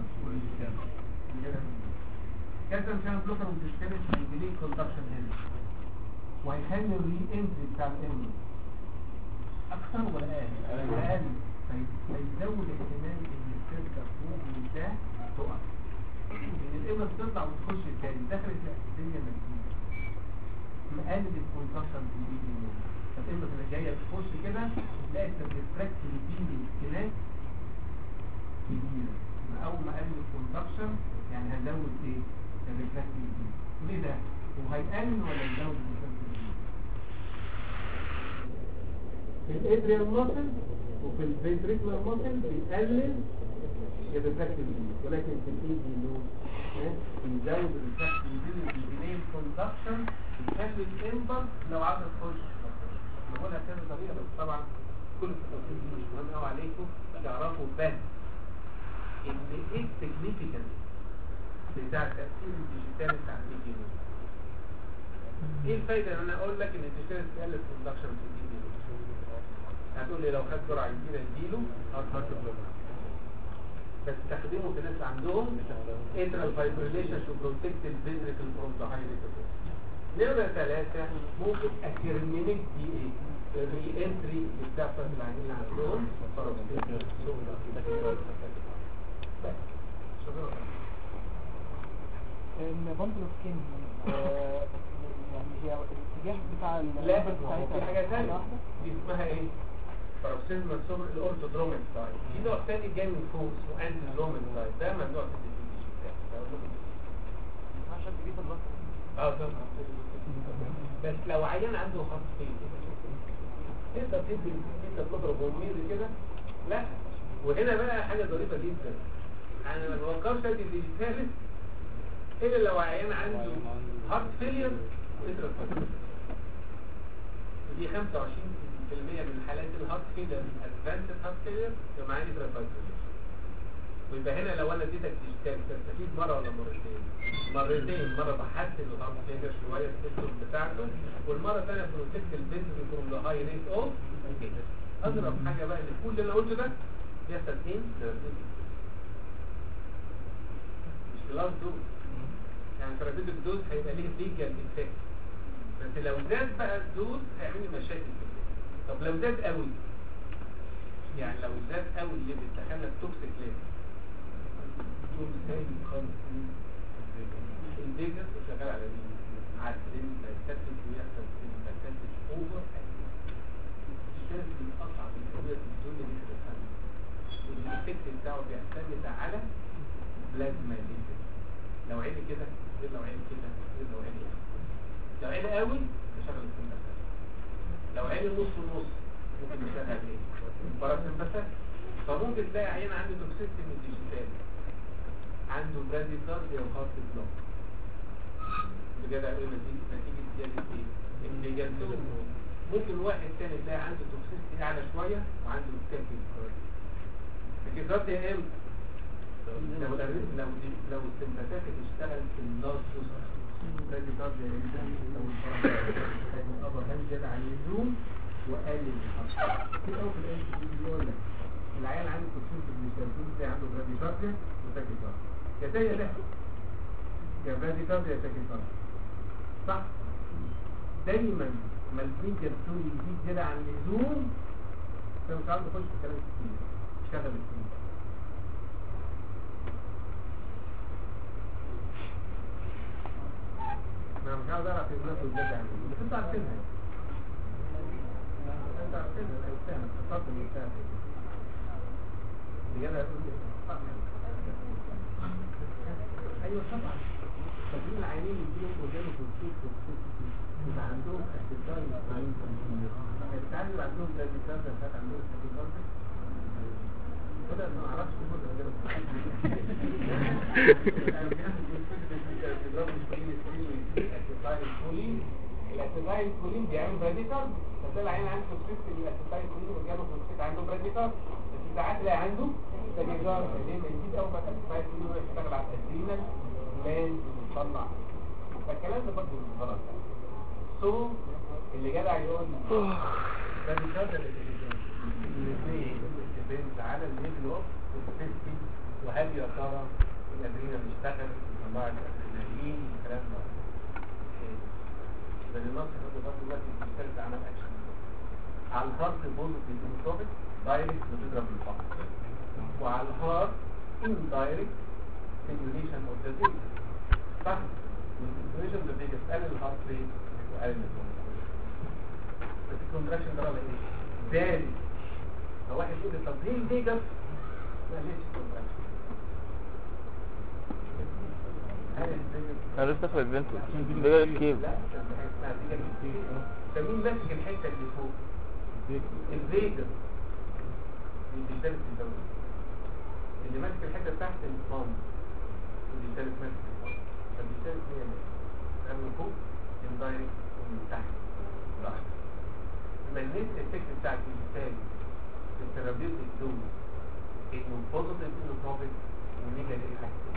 كاتم شان بلوكر وبتشتغل في الديلي كوندكشن هنا وهيخلي الري انتري بتاع الام اكثر ولا اقل؟ اقل فيزود احتمال ان السيركل فوق ده تقع ان الابره بتطلع وتخش تاني دخلت الدنيا مجنونه مقلل الكونتراكشن في الايد فالابره تبقى جايه تخش كده تلاقي الريفراكت بيجي هناك كبيرة يبقى أول ما قلل الكونتراكشن يعني هنزود إيه؟ الريفراكت الجديد ليه ده؟ وهيقلل ولا يزود الريفراكت الجديد؟ في الادريال ماسل وفي الفنتريكولار ماسل بيقلل الريفراكت الجديد ولكن في الاي دي نو بيزود الريفراكت الجديد وبيديلي الكونتراكشن بيخلي الامبلس لو عايز تخش بقولها كذا طريقة بس طبعا كل التفاصيل دي مش مهم قوي عليكم تعرفوا بس ان ايه السيجنيفيكانس بتاع تأثير الديجيتال بتاع الفيديو ايه الفايدة ان انا اقول لك ان الديجيتال تقلل البرودكشن في الفيديو هتقول لي لو خد جرعة كبيرة اديله هارت بلوك بس تستخدمه في ناس عندهم اترال فايبريليشن تو بروتكت الفينتريكل فروم ذا هاي نمرة ثلاثة ممكن اكرمينيك دي ايه الري انتري بتحصل في العينين اللي عندهم ان بندل سكين يعني هي الاتجاه بتاع لا الليفل ما هو في حاجة ثانية واحدة. دي اسمها ايه؟ بروكسيزما سوبر الاورثودرومين تايب في نوع ثاني جاي من فوق اسمه انتيزومين تايب ده ممنوع في الديجيتال عشان تجيب الضغط اه طبعا بس لو عيان عنده خط فين تقدر تدي انت بلوكر بوميري كده لا وهنا بقى حاجه ظريفه جدا انا ما بفكرش ادي ديجيتالس الا لو عيان عنده هارت فيلير ودي 25% من حالات الهارت فيلير ادفانسد هارت فيلير يبقى معايا ترافايتوليشن ويبقى هنا لو انا اديتك ديجيتال تستفيد مره ولا مرتين مرتين مره بحسن الهارت فيلير شويه السيستم بتاعته والمره الثانيه بروتكت البيزنس فروم ذا هاي ريت اوف اضرب حاجه بقى ان كل اللي انا قلته ده بيحصل فين؟ مش في لاست دوز يعني ثيرابيوتيك دوز هيبقى ليه ليجال افكت بس لو زاد بقى الدوز هيعمل لي مشاكل في الجسم طب لو زاد قوي يعني لو زاد قوي اللي بيتخلى توكسيك ليفل يوم سايب خالص الفيجاس شغال على مين؟ على السلم بيستفز ويحصل سلم بيستفز اوفر الشرس بيتقطع من الكبيرة في الدنيا دي في الخمس والإفكت بتاعه بيعتمد على بلازما ليفل لو عالي كده غير لو عالي كده غير لو عالي كده لو عالي قوي يشغل السمباثات لو عالي نص ونص ممكن يشغل ايه؟ باراسمباثات فممكن تلاقي عيان عنده توكسيستي من الديجيتال عنده برادي كارديا وهارت بلوك بجد ايه نتيجة نتيجة زيادة ايه؟ الجلسون ممكن واحد تاني تلاقي عنده توكسيستي اعلى شوية وعنده تاكي الكيكارديا امتى؟ لو لو لو السمباثات اشتغل في النص برادي كارديا امتى؟ لو الأبر هل زاد عن اللزوم وقلل الحركة في أول في الأنت بيقول لك العيال عنده توكسيستي من الشركين زي عنده برادي كارديا وتاكي كارديا يا ده يا ده يا برادي كارديا يا تاكي كارديا صح دايما ما الفريكر تو يزيد زيادة عن اللزوم انت مش عارف تخش في كلام كتير اشتغل كتير انا مش عاوز اعرف الناس ازاي تعمل بس انتوا عارفينها انتوا عارفينها انا قلتها اتصلت من قلتها زيادة يقول لي آه. ايوه طبعا فاكرين العينين يجيهم قدامه في السوق في السوق يبقى عندهم استدلال التعامل اللي عندهم ده الكلام ده كان عندهم استدلال وده ما اعرفش كل ده غير الاسيتايل كولين بيعمل براديكال فتلاقي العين عنده توكسيك الاسيتايل كولين وجاله توكسيك عنده براديكال بس ساعات تلاقي عنده تجدار ليه ما يجيش اول ما الاسيتايل كولين يشتغل على الادرينال جلاند ويطلع فالكلام ده برضه غلط سو اللي جدع يقول ده بيشغل الاثنين depends على الليفل اوف سيفتي وهل يا ترى الادرينال بيشتغل بيطلع الادرينالين الكلام ده بل النص برضه برضه دلوقتي بيشتغل عمل اكشن على الهارت بوزيتيف انتروبيك دايركت بتضرب الفقر وعلى الهارت اندايركت stimulation of the vagus صح والstimulation of the vagus قلل الهارت ريت وقلل الكونتراكشن بس الكونتراكشن ده ايه؟ زاد فواحد يقول لي طب ليه الفيجاس ما ليش كونتراكشن هل الفيجاس انا لسه في الفنتو ده الكيب لا عشان في حاجه اسمها فيجاس فمين ماسك الحته اللي فوق الفيجاس اللي بيشتغل في الدورة اللي ماسك الحته تحت الفم اللي بيشتغل ماسك الفم فبيشتغل فيها ماسك من فوق من دايركت ومن تحت صح يبقى النت افكت بتاعك بالتالي في الثيرابيوتيك دوز انه بوزيتيف انوتروبيك ونيجاتيف حاجتين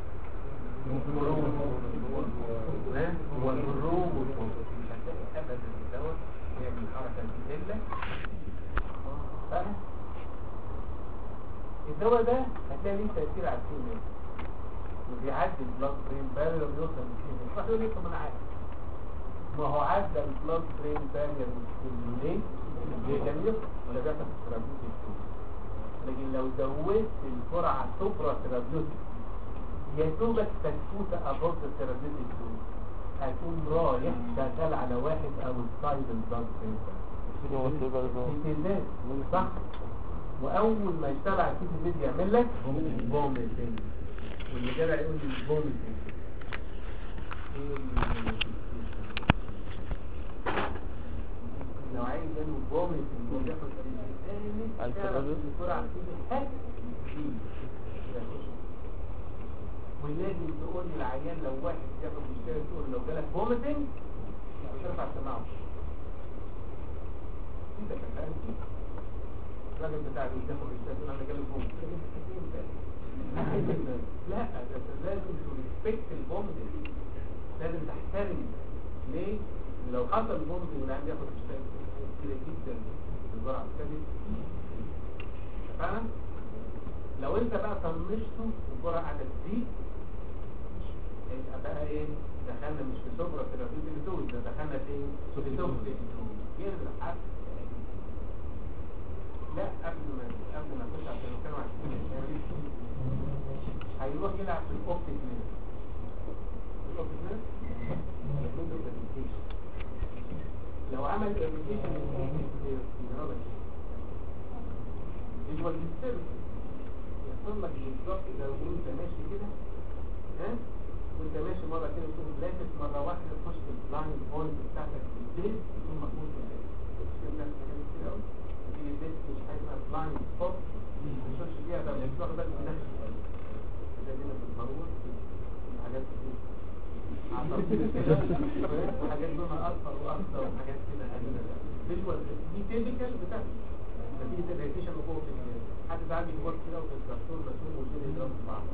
هو الروم مش هتلاقي ابدا الدواء يعمل الحركه دي الا فاهم الدواء ده هتلاقي ليه تاثير على السيل وبيعدي البلاد برين بارير وبيوصل للسيل راح يقول لك طب انا عارف ما هو عدى البلاد برين بارير والسيل ليه كان يفرق ولا بيحصل في الثيرابيوتيك دوز لكن لو زودت الجرعه سوبرا ثيرابيوتيك يا دوبك تنفوت ابورت الثيرابيوتيك دوز هتقوم رايح شغال على واحد او السايد البلاد برين هو السوبر زون. التزام صح واول ما يشتغل على الكيس الفيديو يعمل لك فوميتنج واللي جدع يقول لي فوميتنج لو عايز يعمل فوميتنج وبياخد على التردد؟ بسرعه كده هات دي ولازم تقول للعيان لو واحد ياخد مشكله تقول لو جالك فوميتنج مش هينفع تسمعه انت كمان الراجل بتاع اللي بياخد الشهاده انا جالي فوق لا ده أنت لازم تريسبكت البومد لازم تحترم ليه لو حصل بومد والعيال بياخد الشهاده كده جدا الجرعه الكبد فاهم لو انت بقى طنشته والجرعه قعدت تزيد يبقى بقى ايه دخلنا مش في سوبرا ثيرابيوتيك دوز ده دخلنا في ايه في توكسيك دوز يرجع حتى لا قبل ما قبل ما نخش عشان نتكلم عن السينما هيروح يلعب في الاوبتيك نيرف الاوبتيك نيرف يعمل له برزنتيشن لو عمل برزنتيشن للاوبتيك نيرف نيرولوجي فيجوال ديستربنس يحصل لك بالظبط لو انت ماشي كده ها وانت ماشي مره كده تكون لافت مره واحده تخش في البلايند بوينت بتاعتك في البيت تكون مخبوط في البيت تكتب لك حاجات كده قوي وتيجي البيت مش حاجه اسمها بلايند سبوت ما تخش فيها ده مش واخد بالك من نفسك كده دي في الضروره حاجات كتير حاجات لونها اصفر واخضر وحاجات كده فيجوال دي تيبيكال بتاعتك نتيجه الريتيشن وقوه في الجهاز حد ساعات بيقول كده وفي الدكتور مسؤول ويشيل يضرب في بعض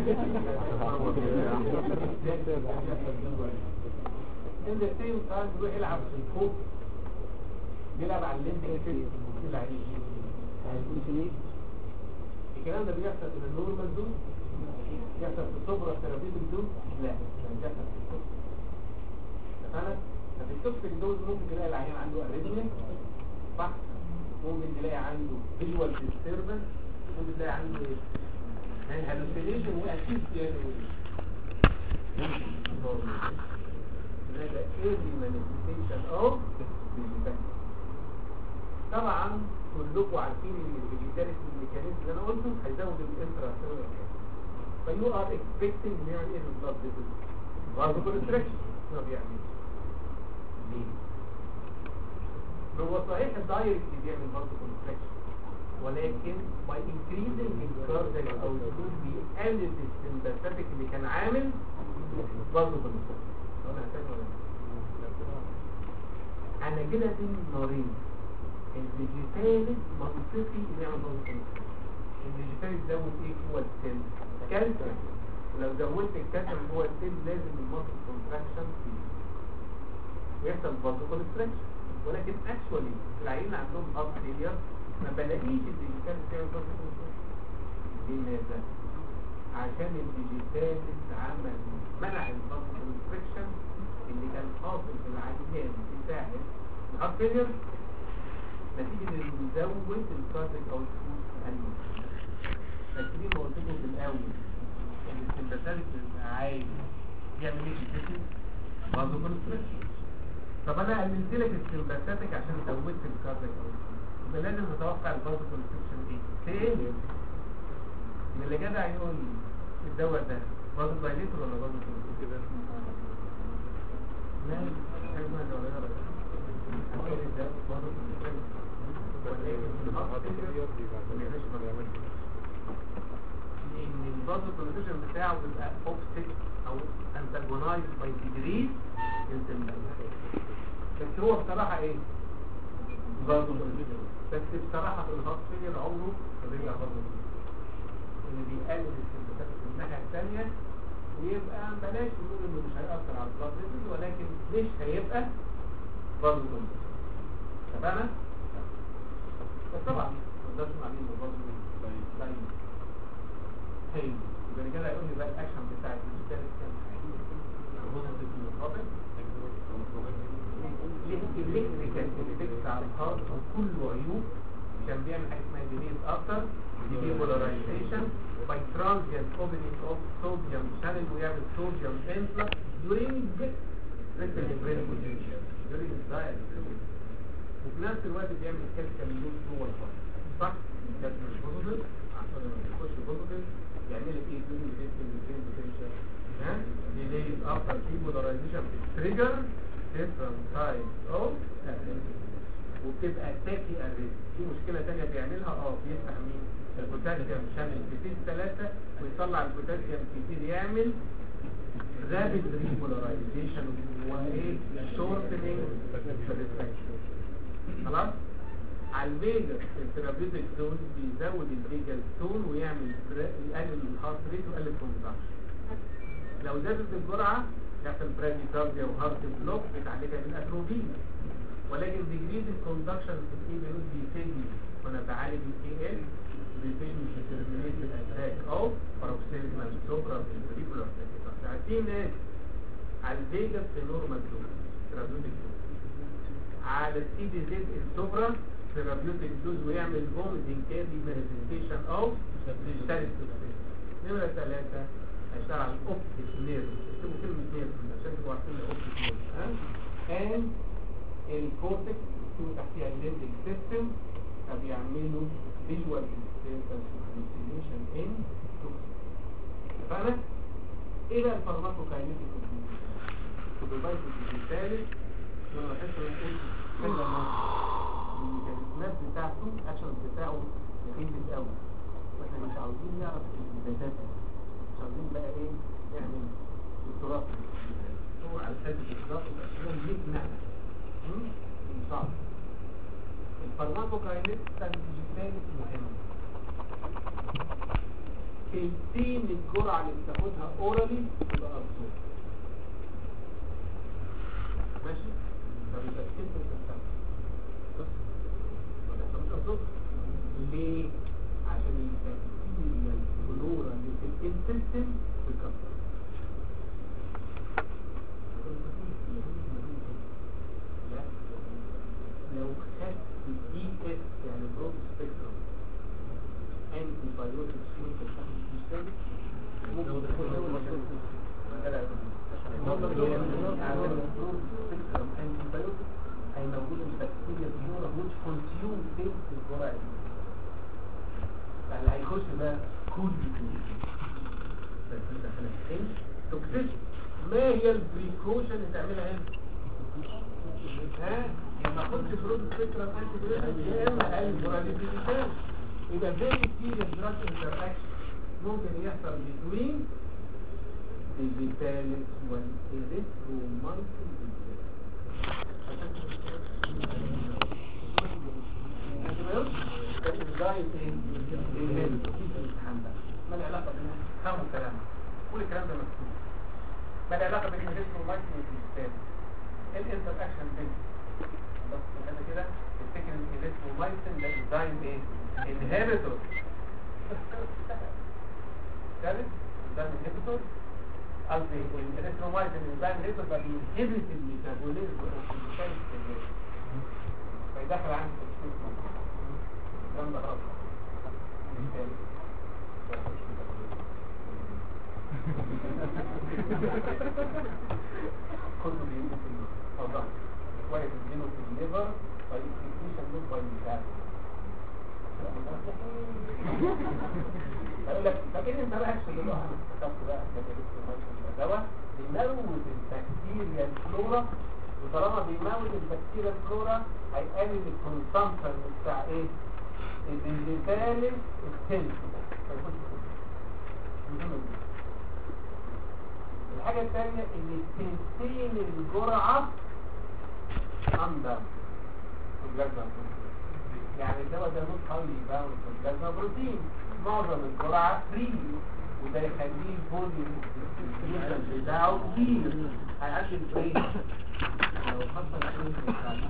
in the same time بيروح يلعب في الكوب بيلعب على الليمبك سيستم العين الكلام ده بيحصل في النورمال دوز بيحصل في السوبرا ثيرابيوتيك دوز لا مش بيحصل في التوكسيك اتفقنا ففي التوكسيك دوز ممكن تلاقي العيان عنده اريثميا صح ممكن تلاقي عنده فيجوال ديستربنس ممكن تلاقي عنده ايه هالوسينيشن واكيد يعني هذا early manifestation of digitality طبعا كلكم عارفين ان الديجيتاليتي الميكانيزم اللي انا قلته هيزود الانترا سيلولار فيو ار اكسبكتنج ان يعمل ايه بالظبط كده برضه كونستريكشن ما بيعملش ليه؟ هو صحيح الدايركت بيعمل برضه كونستريكشن ولكن by increasing the cardiac output بيقلل السمباثيك اللي كان عامل برضه كونستريكشن انا هتاني ولا لا؟ انا كده في نارين الديجيتال منطقي انه يعمل برضه كونستريكشن الديجيتال يزود ايه جوه السيل كالسيوم ولو زودت الكالسيوم جوه السيل لازم الماسل كونتراكشن فيه ويحصل برضه كونستريكشن ولكن اكشولي العيانين اللي عندهم هارت فيلير ما بلاقيش الديجيتال بتعمل برضه كونستريكشن لماذا؟ عشان الديجيتال عمل منع البلد كونستريكشن اللي كان حاصل في العيان بتاع الهارت فيلير نتيجة انه يزود الكارتك او الفوز الانيم فاكرين ما قلت لكم في الاول ان السمباثيك بيبقى عايز يعمل ايه في الجسم؟ برضه كونستريكشن طب انا قللت لك السمباثيك عشان زودت الكارتك او الفوز يبقى لازم نتوقع البلد كونستريكشن ايه؟ تاني من اللي جدع يقول لي الدواء ده برضه دايليتر ولا برضه كده؟ لا حاجه ما ده ان البازو كونستيشن بتاعه بيبقى اوفست او انتاجونايز باي ديجريز بس هو بصراحه ايه بازو كونستيشن بس بصراحه في الهارت فيلير عمره ما بيرجع بازو اللي بيقلل السمباتات من الناحيه الثانيه ويبقى بلاش نقول انه مش هيأثر على البلاد فيسز ولكن مش هيبقى برضه كونستيشن تمام بس طبعا ما نقدرش نعمل برضه طيب حلو يبقى كده هيقول لي بقى الاكشن بتاع الديجيتال كان بوزيتيف مقابل الالكتريكال افكت على الهارت وكله عيوب كان بيعمل حاجه اسمها ديليز افتر ديبولاريزيشن باي ترانزيانت اوبننج اوف صوديوم شانل ويعمل صوديوم انفلكس during ريتل برين بوزيشن during الدايت وفي نفس الوقت بيعمل كالسيوم لوز جوه الهارت صح؟ كالسيوم بوزيتيف عشان لما يخش بوزيتيف يعمل لك ايه during ريتل برين بوزيشن ها؟ ديليز افتر ديبولاريزيشن تريجر different types of arrhythmia وبتبقى تاكي arrhythmia في مشكلة تانية بيعملها اه بيفتح مين البوتاسيوم شامل كتير ثلاثة ويطلع البوتاسيوم كتير يعمل rapid repolarization وايه shortening satisfaction خلاص على الفيجا الثيرابيوتيك دوز بيزود الفيجا تون ويعمل يقلل الهارت ريت ويقلل الكونتراكشن لو زادت الجرعة يحصل براديكارديا وهارت بلوك بتعالجها بالاتروبين ولكن ديجريز الكوندكشن في الاي بي بيفيدني وانا بعالج الاي ال بيفيدني في ترمينيت الاتاك او باروكسيزمال سوبرا في البريكولار في ناس على الفيجاس في نورمال دوز ثيرابيوتيك دوز على السي دي زد السوبرا ثيرابيوتيك دوز ويعمل فوميتنج كادي مانيفستيشن او ديجيتال نمرة ثلاثة هيشتغل على الاوبتيك نيرف اكتبوا كلمة نيرف عشان تبقوا عارفين الاوبتيك نيرف ها and الكورتكس يكون تحتها الليمبيك سيستم فبيعملوا فيجوال هالوسينيشن ان اتفقنا؟ ايه بقى الفارماكوكاينيتيك سوبرفايز الثالث وانا بحس ان انا قلت كذا مرة الميكانيزمات بتاعته الاكشن بتاعه رخيص قوي واحنا مش عاوزين نعرف الداتا مش عاوزين بقى ايه نعمل دكتوراه هو على اساس بالظبط الاشياء ليك معنى صعب الفارماكوكاينيت الثالث مهم تلتين الجرعة اللي بتاخدها اورالي تبقى ابسورب ماشي فبيبقى التلت بتاخدها بس ما تحصلش ابسورب ليه؟ عشان البكتيريا الفلورا اللي في الانتستين تتكسر لو خدت دي اس يعني برود سبيكتروم انتي بايوتكس وانت بتاخد تشتغل ممكن تاخد الجرعة دي فاللي هيخش ده كل بس انت هنحكي تكتشف ما هي البريكوشن اللي تعملها هنا ها لما اخدش فروض الفكره انت بيقول يا اما قال البراديزيشن يبقى فيري سيريس دراج انتراكشن ممكن يحصل بين الفيتاليس والإريثرومايسين ما العلاقة بين فهموا الكلام كل الكلام ده مكتوب ما العلاقة بين الإريثرومايسين والفيتاليس ايه الانتر اكشن بين بس انا كده تفتكر ان الإريثرومايسين ده انزيم ايه انهبيتور ثالث انزيم انهبيتور قصدي الإريثرومايسين انزيم انهبيتور ده بينهبت الميتابوليزم اوف الفيتاليس فيدخل عندي تكسير الكلام ده غلط كله بيموت في الفضاء شوية تدينه في الليفر فالاكسكريشن لوك باي ميتال اقول لك فاكر انت بقى الشيء اللي انا افتكرت بقى ده دواء بيموت البكتيريا الفلورا وطالما بيموت البكتيريا الفلورا هيقلل الكونسامشن بتاع ايه؟ الديجيتالي السيلز الحاجة الثانية ان تنسين الجرعة اندر البلازما يعني الدواء ده نوت حاولي باوند في البلازما بروتين معظم الجرعة فري وده يخليه الفوليوم الديستريبيوشن بتاعه كبير هيقدم فري لو حصل ايه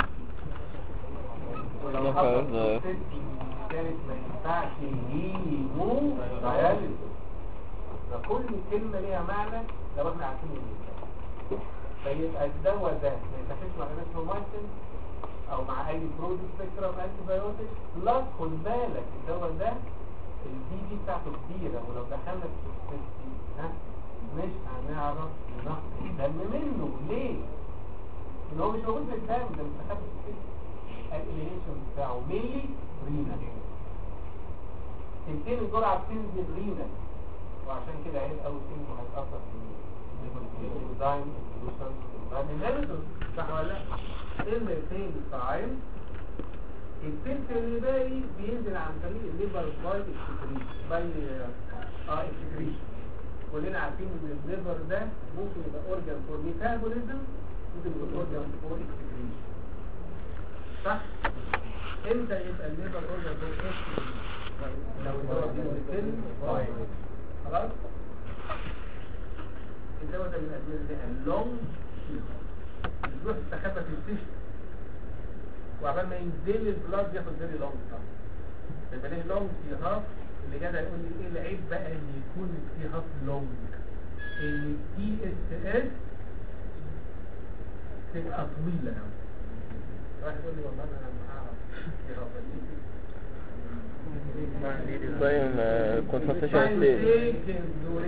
ولو حصل كانت ما ينفعش يجيبوا دياليسيس فكل كلمة ليها معنى لو احنا عارفين ايه فيبقى الدواء ده ما يتاخدش مع الانترومايسين او مع اي برود سبيكترم انتي بايوتيك بلس خد بالك الدواء ده الدي دي بتاعته كبيرة ولو دخلنا في السيستم ها مش هنعرف ننقي الدم منه ليه؟ ان هو مش موجود في الدم ده مستخبي في السيستم الالينيشن بتاعه ميلي رينا تنتين الجرعة بتنزل رينا وعشان كده عيب قوي سنه هيتأثر في الديزاين السولوشن صح ولا لا؟ اللي فين الصعيد الفلتر اللي باقي بينزل عن طريق الليفر باي اكسكريشن باي اه اكسكريشن كلنا عارفين ان الليفر ده ممكن يبقى اورجان فور ميتابوليزم ممكن يبقى اورجان فور اكسكريشن صح؟ امتى يبقى الليفر اورجان فور اكسكريشن؟ لو الدواء بينزل باي خلاص الدواء ده من الادويه اللي ليها لونج بتروح تستخبى في السيشن وعبال ما ينزل البلاد ياخد فيري لونج تايم يبقى ليه لونج في هاف اللي جدع يقول لي ايه العيب بقى ان يكون في هاف لونج ان الدي اس اس تبقى طويله قوي واحد يقول لي والله انا ما اعرف في هاف Design uh, concentration state.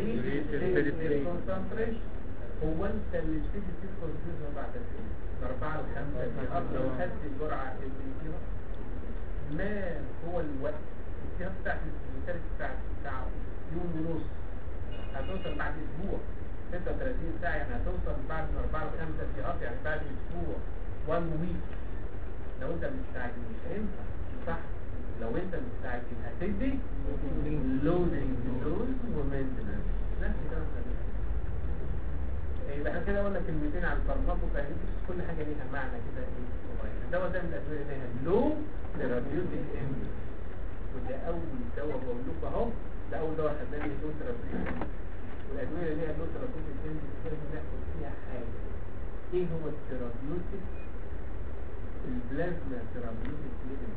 هو انت اللي بتيجي تدخل الجزء بعد ايه؟ أربعة لخمسة لو خدت الجرعة اللي فيها ما هو الوقت الكلام بتاعت الثالث بتاع بتاع يوم ونص هتوصل بعد اسبوع 36 ساعة يعني هتوصل بعد من أربعة لخمسة ساعات يعني بعد اسبوع 1 ويك لو انت مستعجل مش هينفع صح لو انت مستعجل هتدي لودنج دوز ومينتنس نفس الكلام ده يبقى احنا كده قلنا كلمتين عن الفارماكوكاينيتكس كل حاجه ليها معنى كده ايه صغير الدواء ده من الادويه اللي ليها لو ثيرابيوتيك اند وده اول دواء بقول لكم اهو ده اول دواء خدناه اللي لو ثيرابيوتيك والادويه اللي ليها لو ثيرابيوتيك اند لازم ناخد فيها حاجه ايه هو الثيرابيوتيك البلازما ثيرابيوتيك ليفل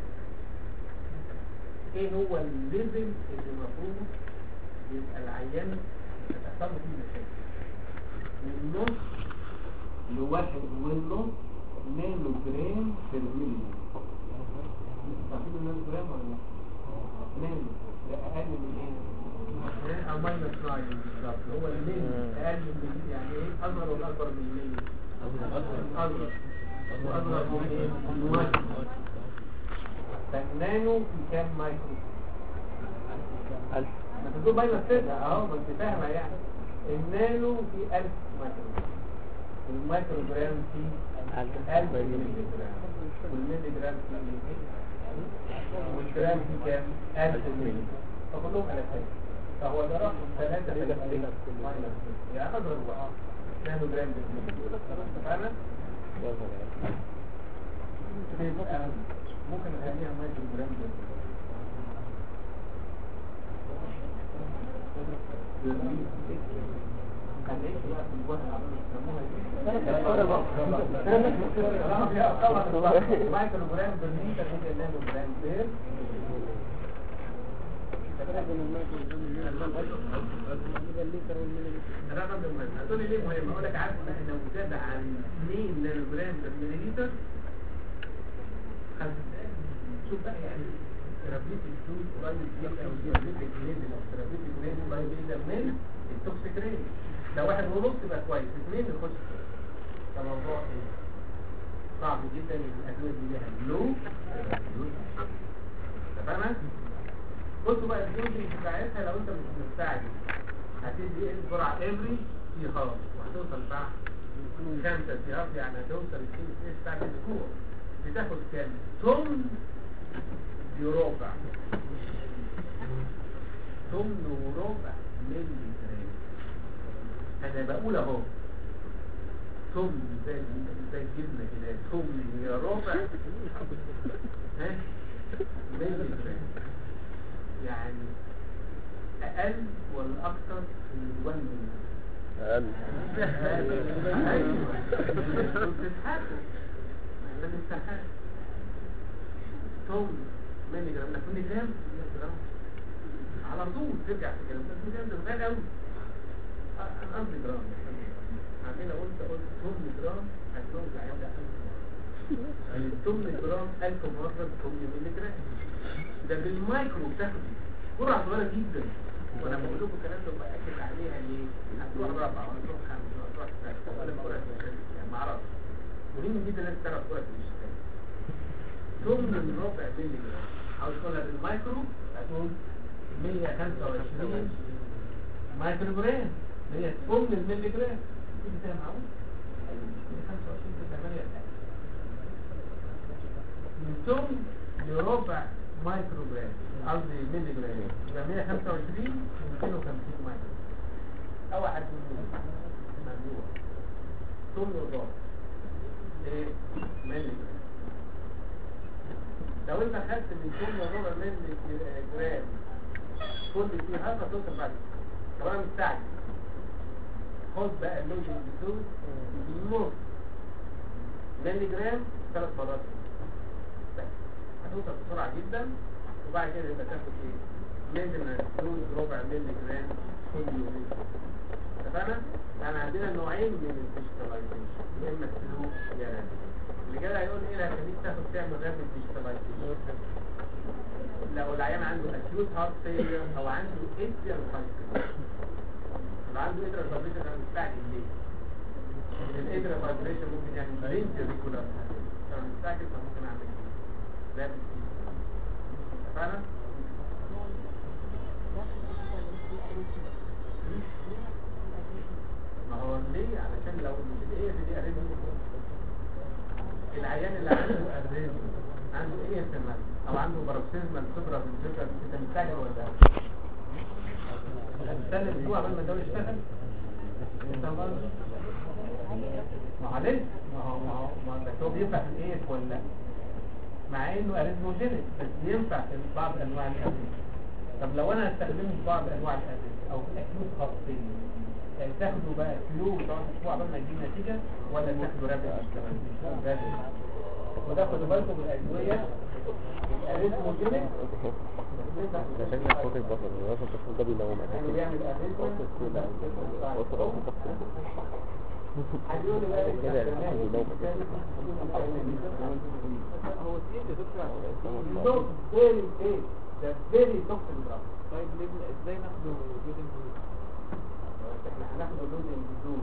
ايه هو الليفل اللي المفروض يبقى العيان تحصل له فيه مشاكل من نص لواحد ونص نانو جرام في الملي عارفين النانو جرام ولا لا؟ نانو ده اقل من ايه؟ او ماينس 9 بالظبط هو الملي اقل من يعني ايه اصغر ولا اكبر من الملي؟ اصغر اصغر واصغر من ايه؟ من واحد فالنانو في كام مايكرو ألف ما تدوب باينة كده اهو ما انت فاهمة يعني النانو في 1000 مايكرو والمايكرو جرام في ألف 1000 ملي جرام والملي جرام في والجرام في كام 1000 ملي فكلهم ألفين فهو ده رقم 3 في الألفين ماينس يعني أضرب واحد نانو جرام بالملي فاهمة؟ تبقى ممكن نخليها مايكرو جرام بالملي مايكرو جرام بالمتر ممكن نانو جرام بير الرقم ده مهم هتقولي ليه مهم اقول لك عارف ان لو زاد عن 2 نانو جرام بالمليلتر شوف بقى يعني ثيرابيوتيك دوز قريب جدا او ثيرابيوتيك ليفل او ثيرابيوتيك ليفل قريب جدا من التوكسيك رينج ده واحد ونص يبقى كويس اثنين يخش ده موضوع ايه صعب جدا ان الادويه دي ليها لو تمام بصوا بقى الدوزنج بتاعتها لو انت مش مستعجل هتدي ايه الجرعه افري في خلاص وهتوصل بقى خمسة سيهاف يعني هتوصل السين سين بتاعت الاسبوع بتاخد كام؟ ثمن بربع ثمن وربع ملي جرام انا بقول اهو ثمن زي زي الجبنه كده ثمن يا ربع ها ملي جرام يعني اقل ولا اكتر من 1 ملي أقل ايوه بتضحكوا ما بنستحقش توم ملي جرام لكن ملي جرام ملي جرام على طول ترجع في كلام ملي جرام ده غالي قوي انا قصدي جرام عندنا قلت قلت توم جرام هتلاقوا العيال ده 1000 مرة يعني التوم جرام 1000 مرة توم ملي جرام ده بالمايكرو بتاخدي جرعة صغيرة جدا وانا بقول لكم الكلام ده باكد عليها ليه؟ هتروح رابعة ولا تروح خامسة ولا تروح سادسة ولا تروح يعني ما اعرفش مهم جدا انك تعرف كرة الاشتغال ثم من ربع ملي جرام عاوز تقولها بالمايكرو هتقول 125 مايكرو جرام هي ثمن الملي جرام كده ده معقول 125 في 8 من ثمن لربع مايكرو جرام قصدي ملي جرام يبقى 125 250 مايكرو او واحد ممنوع ثمن الربع ايه ملي جرام لو انت خدت من ثمن الربع ملي جرام كل فيه هذا توصل بعد كده طبعا مستعجل خد بقى اللوجن بتوز بالنص ملي جرام ثلاث مرات بس هتوصل بسرعة جدا وبعد كده يبقى تاخد ايه مينتنس دوز ربع ملي جرام كل يومين اتفقنا؟ يعني عندنا نوعين من الديجيتاليزيشن يا اما سلو يا رابد اللي جاي هيقول ايه اللي هيخليك تاخد تعمل رابد ديجيتاليزيشن لو العيان عنده acute heart failure او عنده atrial fibrillation لو عنده atrial fibrillation انا مستعجل ليه؟ الايترال فايبريشن ممكن يعني رينج ريجولار انا مستعجل فممكن اعمل ايه؟ رابد اتفقنا؟ ما هو ليه علشان لو مش الايه دي اريزم العيان اللي عنده اريزم عنده ايه تمام او عنده باروكسيزمال سوبرا فيزيكال انت مستعجل ولا لا هتستنى اسبوع قبل ما الدواء يشتغل انت برضه معلش ما هو ما هو ما هو بس هو بينفع في الايه ولا لا مع انه اريزموجينيك بس ينفع في بعض انواع الادويه طب لو انا هستخدمه في بعض انواع الادويه او في اكيوت خاصين يعني تاخده بقى كيلو وتقعد اسبوع قبل ما تجيب نتيجه ولا تاخده رابط رابط وتاخدوا بالكم بالادويه الاريزموجينيك ده شكلك صوت البصر الوصف البصر ده بينوم يعني بيعمل اريزموجينيك هيقول لي بقى كده الواحد بينوم هو ايه يا دكتور عشان توكس فيري ايه ده فيري توكسيك دراج طيب ليه ازاي ناخده جودن احنا هناخده لودنج بدون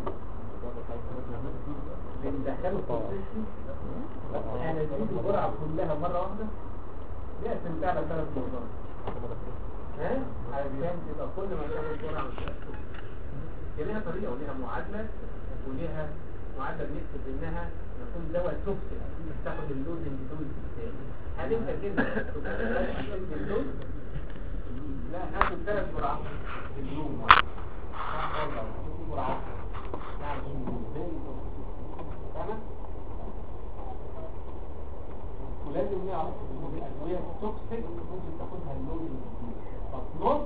بندخله في السيستم هنديله الجرعه كلها مره واحده بيقسم بتاع على ثلاث مرات ها علشان تبقى كل ما تاخد جرعه من الثلاث هي ليها طريقه وليها معادله وليها معادله بنكتب انها يكون دواء توكسيك تاخد اللوزنج دوز بتاعي هل انت كده تاخد اللوز لا ناخد ثلاث جرعات في اليوم واحد جرعات فاهمة؟ ولازم نعرف ان الادويه التوكسيك ممكن تاخدها اللون طب نص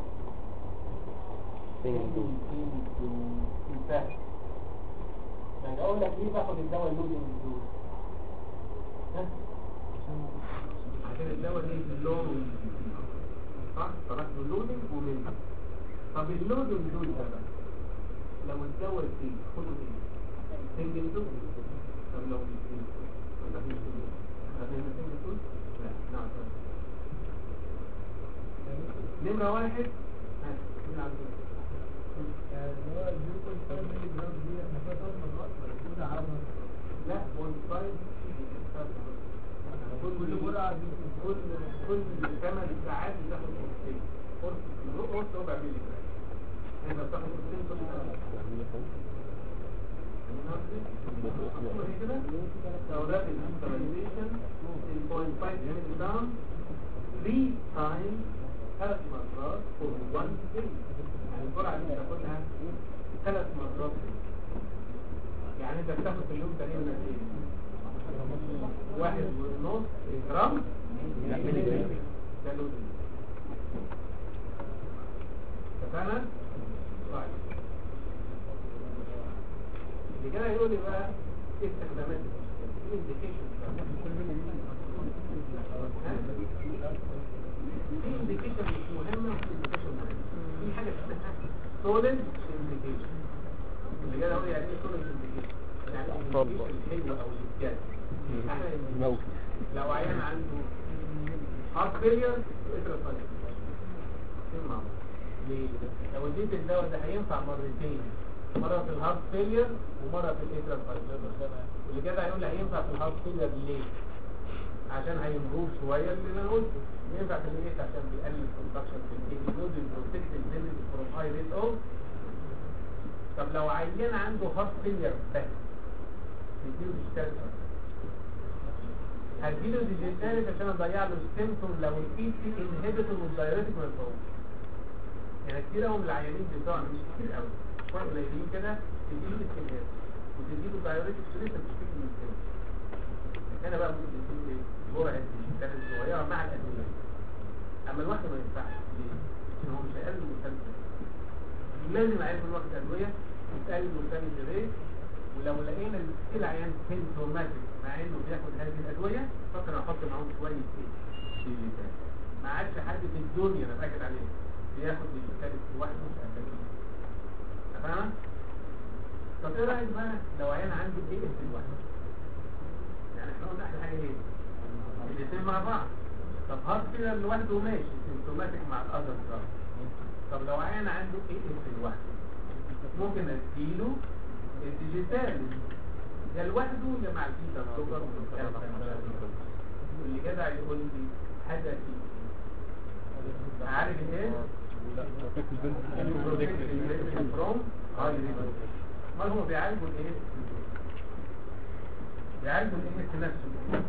سنجل انتهى يعني اقول لك ليه باخد الدواء اللون الدوز ها؟ عشان الدواء دي اللون صح فرحت اللودنج ومنها طب اللودنج دول ده بقى لو الدواء فيه خده ايه سنجل دوز طب لو مش سنجل ولا مش سنجل هتعمل سنجل دوز لا نعم نمرة واحد ها مين عنده اللي هو الجلوكوز 5 مللي جرام دي احنا فيها ثلاث مرات ولا كده عرفنا لا 1.5 كل جرعه دي كل كل ثمان ساعات بتاخد قرصين قرص قرص ربع مللي جرام انت بتاخد قرصين كل ساعه So that is utilization in 0.5 milligram three times ثلاث مرات for one day يعني الجرعة اللي بتاخدها ثلاث مرات يعني انت بتاخد في اليوم تقريبا قد ايه؟ واحد ونص جرام لا، ملي جرام. كالوري اتفقنا؟ طيب اللي كده يقول لي بقى ايه استخدامات ايه الانديكيشن في انديكيشن مش مهمه وفي انديكيشن مهمه في حاجه اسمها سوليد انديكيشن اللي كده هو يعني ايه سوليد انديكيشن يعني الانديكيشن الحلو او الجاد احنا موت لو عيان عنده هارت فيلير اترفض ليه؟ لو اديت الدواء ده هينفع مرتين مرة في الهارت فيلير ومرة في الاترال فايبر واللي كده هيقول لي هينفع في الهارت فيلير ليه؟ عشان هيمبروف شوية اللي انا قلته ينفع في الايه عشان بيقلل الكونتراكشن في الايه نود البروتكت الفيلز فروم هاي ريت اوف طب لو عيان عنده هارت فيلير بس نديله ديجيتال هديله ديجيتال عشان اضيع له السيمتوم لو البي سي انهبيتور والدايريتك ما ينفعوش يعني كتير قوي من العيانين بتوعنا مش كتير قوي شويه قليلين كده تديله استنهاد وتديله دايريتك لسه بتشتكي من السيمتوم هنا بقى ممكن تديله ايه جرعه ديجيتال صغيره مع الادويه اما الواحد ما ينفعش ليه؟ عشان هو مش هيقلل المسلسل لازم عيان من وقت ادويه يتقلل المسلسل ريت ولو لقينا ان العيان سيمتوماتيك مع انه بياخد هذه الادويه فكر احط معاهم شويه ايه ديجيتال ما عادش حد في الدنيا انا باكد عليه بياخد ديجيتال لوحده اساسي تمام طب ايه رايك بقى لو عيان عنده ايه اس لوحده يعني احنا قلنا احلى حاجه ايه الاثنين مع بعض طب هارت كده لوحده ماشي سيمتوماتيك مع الاذر دراج طب لو عيان عنده ايه اس لوحده ممكن اديله الديجيتال يا لوحده يا مع البيتا السكر واللي جدع يقول لي هدفي عارف ايه؟ فروم هاي ما هو بيعالجوا الايه؟ بيعالجوا الايه في نفسه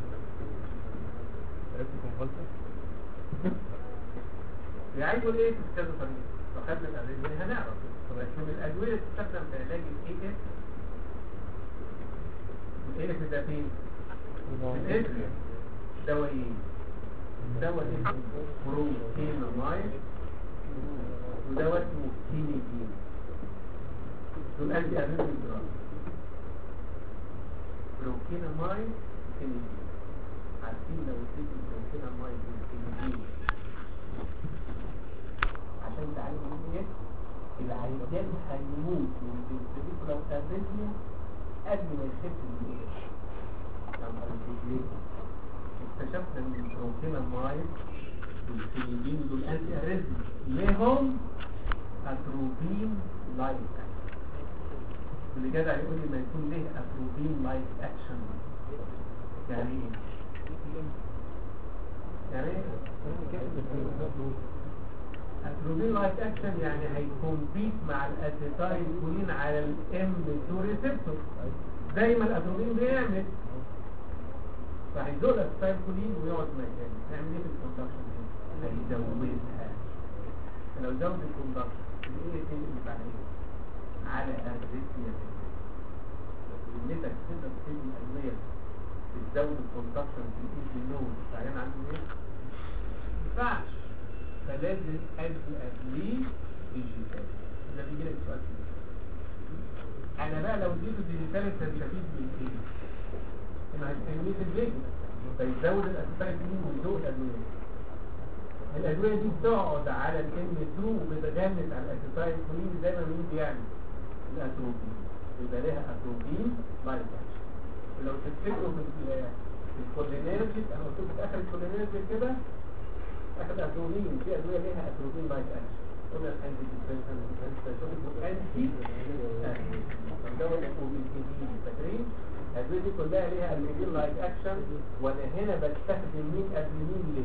بيعالجوا الايه في كذا طريقه لو خدنا الادويه هنعرف طب احنا من الادويه اللي بتستخدم في علاج الاي اس الايه اس ده فين؟ في الاسم دوايين دواء اسمه بروكينامايد ودواء اسمه كينيدين دول انتي اريثميك دراج بروكينامايد وكينيدين عارفين لو اديت البروكينامايد والكينيدين عشان تعالج الايه العيان هيموت من الفيزيكولار اريثميا قبل ما يخف من الايه لما الرجلين اكتشفنا ان البروكينامايد والكينيدين دول انتي اريثميك ليهم اتروبين لايك اللي جدع يقول لي ما يكون ليه اتروبين لايك اكشن يعني ايه يعني ايه اتروبين لايك اكشن يعني هيكمبيت مع الاسيتايل كولين على الام 2 ريسبتور زي ما الاتروبين بيعمل فهيزول الاسيتايل كولين ويقعد مكانه هيعمل ايه في الكوندكشن هيزودها لو زود الكوندكشن الايه تنقل على ايه على الريتميا كلمتك تقدر تدي ادويه بتزود الكوندكشن في الايدي نود فعيان عنده ايه؟ ما ينفعش فلازم ادي ادويه ديجيتال ده بيجي لك سؤال كده انا بقى لو اديته ديجيتال انت هتستفيد من ايه؟ انه هيستنيت البيت فيزود الاسيتايل ويزود الادويه الادويه دي بتقعد على الام 2 وبتغمس على الاسيتايل كولين زي ما مين بيعمل الاتروبين يبقى لها اتروبين لايك اكشن ولو تفتكروا في ال- في الكولينيرجيك انا قلت لكم في اخر الكولينيرجيك كده اخد اتروبين في ادويه ليها اتروبين لايك اكشن قلنا الانتي ديبريشن انتي دواء الاتروبين فاكرين الادويه دي كلها ليها اتروبين لايك اكشن وانا هنا بستخدم مين قبل مين ليه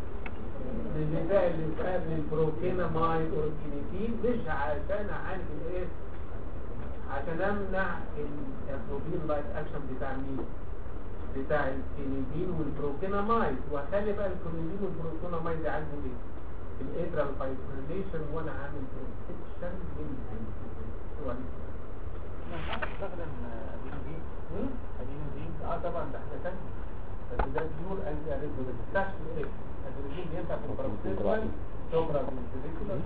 البتاع اللي قبل البروكينامايد والكينيتين مش عشان اعالج الايه عشان امنع البروتين لايك اكشن بتاع مين بتاع الكينيدين والبروكينامايد واخلي بقى الكينيدين والبروكينامايد يعالجوا ايه الاترال فايبريليشن وانا عامل بروتكشن للسؤال استخدم ادينوزين اه طبعا ده احنا تاني بس ده بيور انتي اريزو ما بتفتحش الايه الادرينالين بينفع في البروكسيزمال توبرا بالفيزيكولا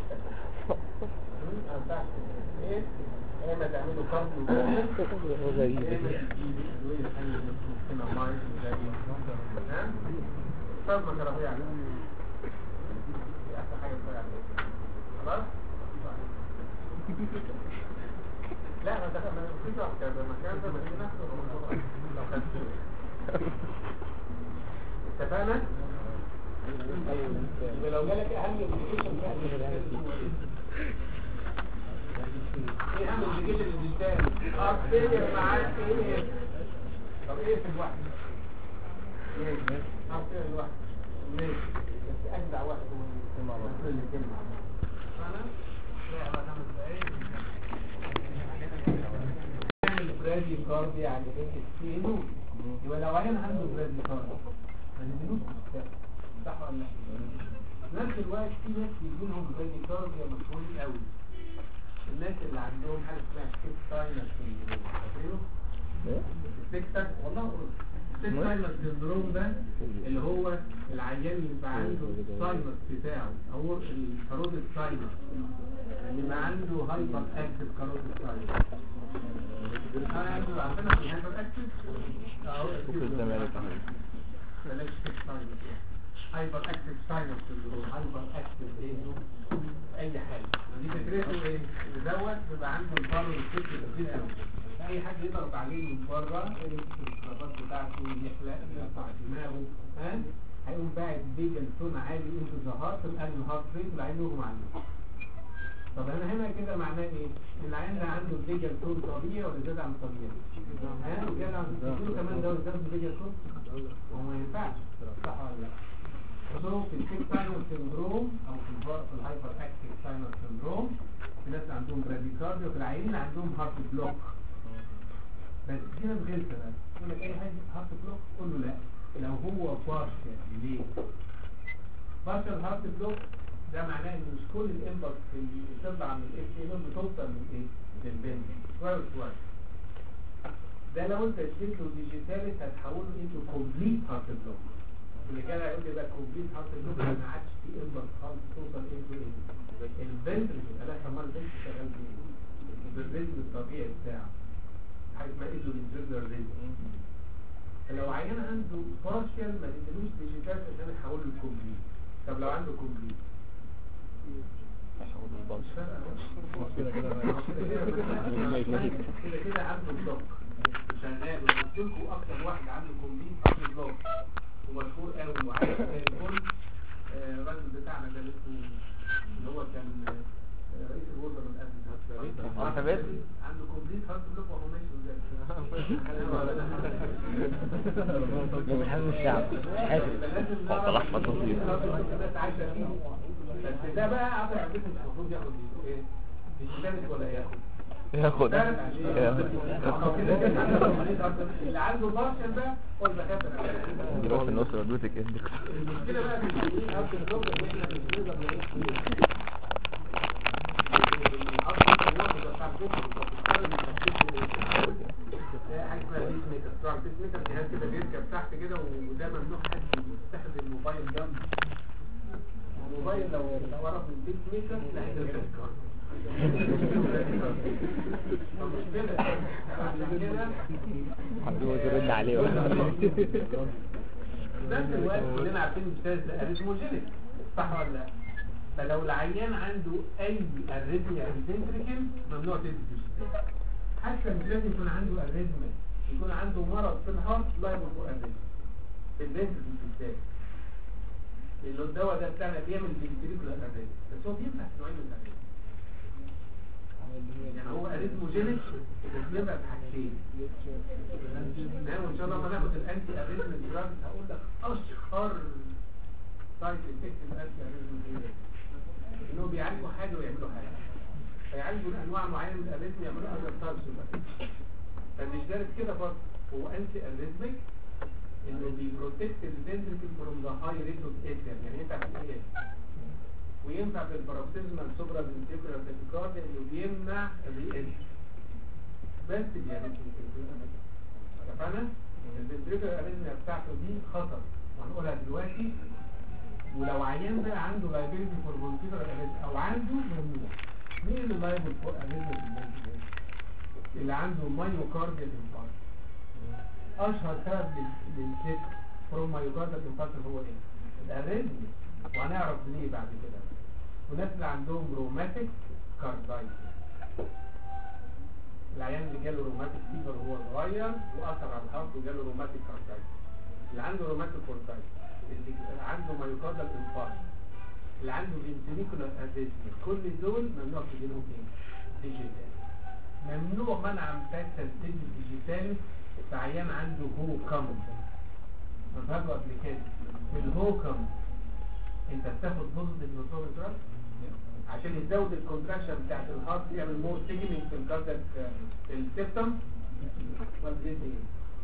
ما ينفعش ايه يا اما تعملوا كارديو هو غريب يا اما تجيبوا ادويه ثانيه مثل مايز زي تمام صدمه كهربائيه على دي احسن حاجه بتضيع عليها خلاص لا ما دخل ما فيش واحد كده المكان ده بدي نفسه لو خدت اتفقنا يبقى لو جالك اهم ابلكيشن ايه اهم ابلكيشن الديجيتال ارتيريال معاك ايه طب ايه في الواحد ايه ارتيريال الواحد ليه بس اجدع واحد هو اللي كلمه انا لا بقى خمس دقايق نعمل برادي كاردي على ايه السينو يبقى لو عيان عنده برادي كاردي ما نديلوش مستقبل صح ولا لا في نفس الوقت في ناس بيجي لهم برادي كاردي مشهورين قوي الناس اللي عندهم حاجه اسمها ستيك تايمر سيندروم فاكرينه ستيك تايمر والله قلت ستيك تايمر سيندروم ده اللي هو العيان اللي يبقى عنده الساينس بتاعه او الكارود الساينس اللي يبقى عنده هايبر اكتف كارود الساينس انا عنده عندنا في الهايبر اكتف في الزمالك بلاش ستيك تايمر هايبر اكتف ساينس سيندروم هايبر اكتف ايه اي حاجه دي فكرته ايه اللي دوت بيبقى عنده البار والسكر كتير قوي اي حد يضغط عليه من بره الكرافات بتاعته يحلق يقطع دماغه ها هيقوم باعت بيجن تون عالي انتو ذا هارت الان الهارت ريت والعين يغمى عليه طب انا هنا كده معناه ايه ان العين ده عنده بيجن تون طبيعي ولا زياده عن الطبيعي ها زياده عن الطبيعي كمان ده زياده بيجن تون هو ما ينفعش صح ولا لا فصاروا في الفيك ساينر سيندروم او في الفار في الهايبر اكتيف ساينر سيندروم في ناس عندهم براديكارديا وفي العيانين اللي عندهم هارت بلوك بس هنا بغلسه بقى يقول لك اي حاجه هارت بلوك قول له لا لو هو بارشل ليه بارشل هارت بلوك ده معناه ان مش كل الامبلس اللي بتطلع من الاف سي بتوصل من ايه للبنت شويه شويه ده لو انت اديت له ديجيتاليس هتحوله انتو كومبليت هارت بلوك اللي كان هيقول لي بقى كومبليت هارت بلوك ما عادش في امبلس خالص توصل انتو ايه البنت اللي بيبقى لها كمان بنت شغال بيه بالريتم الطبيعي بتاعه حاجه اسمها ايزو انترنال ريتم لو عيان عنده بارشال ما تديلوش ديجيتال عشان يحوله لكومبليت طب لو عنده كومبليت مش فارقة. كده كده كده كده عنده بلوك شغال وقلت لكم اكتر واحد عنده كومبليت عنده بلوك ومشهور قوي وعارف زي الفل آه، الراجل بتاعنا ده اللي اسمه اللي هو كان رئيس الوزراء الامن عتبات عنده كومبليت هارت بلوك وهو ماشي ده مش حاسس الشعب حاسس فلازم هو نعرف طلع خط بسيط الناس عايشه فيه بس ده بقى عبد العزيز مش المفروض ياخد ايه ديجيتاليتي ولا ياخد ياخد اللي عنده بارشل بقى هو الدكاتره دي بقى في النص ردوتك اندكس المشكله بقى في الايه هارت بلوك ان احنا مش بنقدر نعيش فيه الاصل الواحد بتاع الجسم حاجه اسمها بيس ميكر طبعا بيس ميكر جهاز كده بيركب تحت كده وده ممنوع حد يستخدم الموبايل جنبه الموبايل لو لو قرب من بيس ميكر لا هيركب فمشكلة عشان كده عاوز يرد عليه نفس الوقت كلنا عارفين الاستاذ ده اريثموجينيك صح ولا لا فلو العيان عنده اي اريثميا فنتريكل ممنوع تدي ديجيتال حتى مش لازم يكون عنده اريثميا يكون عنده مرض في الهارت لا يبقى فوق اريثميا في الفنتريكل بالذات اللي الدواء ده بتاعنا بيعمل فنتريكولار اريثميا بس هو بينفع في نوعين من الاريثميا يعني هو اريثموجينيك بس بيبقى في حاجتين نعم وان شاء الله لما ناخد الانتي اريثميك دراجز هقول لك اشهر سايد افكت الانتي اريثميك انه بيعالجوا حاجه ويعملوا حاجه فيعالجوا انواع معينه من الاريثميا يعملوا اذر تايبس فمش دارس كده برضه هو انتي اريثميك انه بيبروتكت الفنتريكل فروم ذا هاي ريت اوف ايثر يعني ينفع في ايه وينفع في الباروكسيزمال سوبرا فنتريكولار تاكيكارديا انه بيمنع الريئنس بس بيريثميك اتفقنا الفنتريكولار اريثميا بتاعته دي خطر وهنقولها دلوقتي ولو عيان بقى عنده لايبيلتي فور فنتريكولار اريثميا او عنده ممنوع مين اللي لايبل فور اريثميا في الفنتريكولار اللي عنده مايوكارديال انفاركت اشهر سبب للكيس فروم مايوكارديال انفاركت هو ايه الاريثميا وهنعرف ليه بعد كده وناس اللي عندهم روماتيك كاردايتس العيان اللي جاله روماتيك فيفر وهو صغير واثر على الهارت وجاله روماتيك كاردايتس اللي عنده روماتيك كاردايتس اللي عنده مايوكاردال انفاركت اللي عنده فنتريكولار اريثميا كل دول ممنوع تديلهم ايه ديجيتال ممنوع منعا باتا تدي ديجيتال في عيان عنده هو كم فهذا قبل كده في الهو كم انت بتاخد بوزيتيف نوتروبيك دراج عشان يزود الكونتراكشن بتاعت الهارت يعمل مور سيجنينج في الكاردياك السيستم ولا دي ايه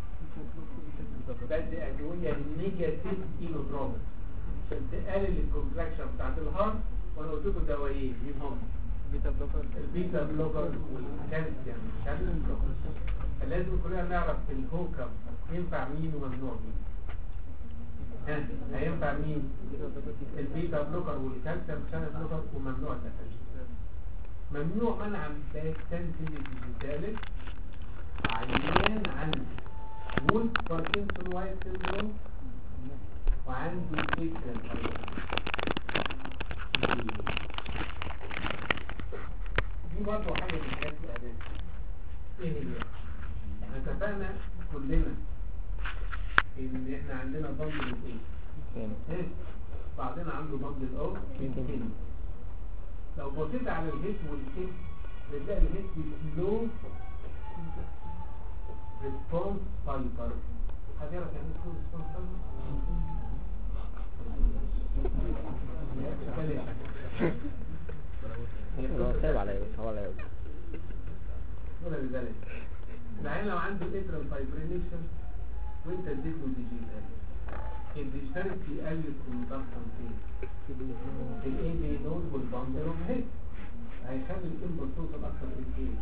بدي ادويه نيجاتيف اينوتروبيك عشان تقلل الكونتراكشن بتاعت الهارت وانا قلت لكم دوايين مين هم بيتا بلوكر البيتا بلوكر والكالسيوم كالسيوم بلوكر فلازم كلنا نعرف في الهوكم ينفع مين وممنوع مين ها هينفع مين البيتا بلوكر والكالسيوم شانل بلوكر وممنوع التفاجئ ممنوع منعا باتا ديجيتالس عيان عنده وولف باركنسون وايت سيندروم وعنده فيكال دي برضه حاجه من الحاجات الاساسيه ايه هي احنا اتفقنا كلنا ان احنا عندنا بندل ايه ايه بعدين عنده بندل او كين لو بصيت على الهيت والكين بتلاقي الهيت سلو ريسبونس فايبر حد يعرف يعني ايه ريسبونس هو سايب عليا بس هو عليا ولا لذلك العين لو عنده اترال فايبرينيشن وانت اديت له ديجيتال الديجيتال بيقلل كونتاكشن فين في الاي بي نود والباندر اوف هيد هيخلي الانبوت توصل اكتر من ايه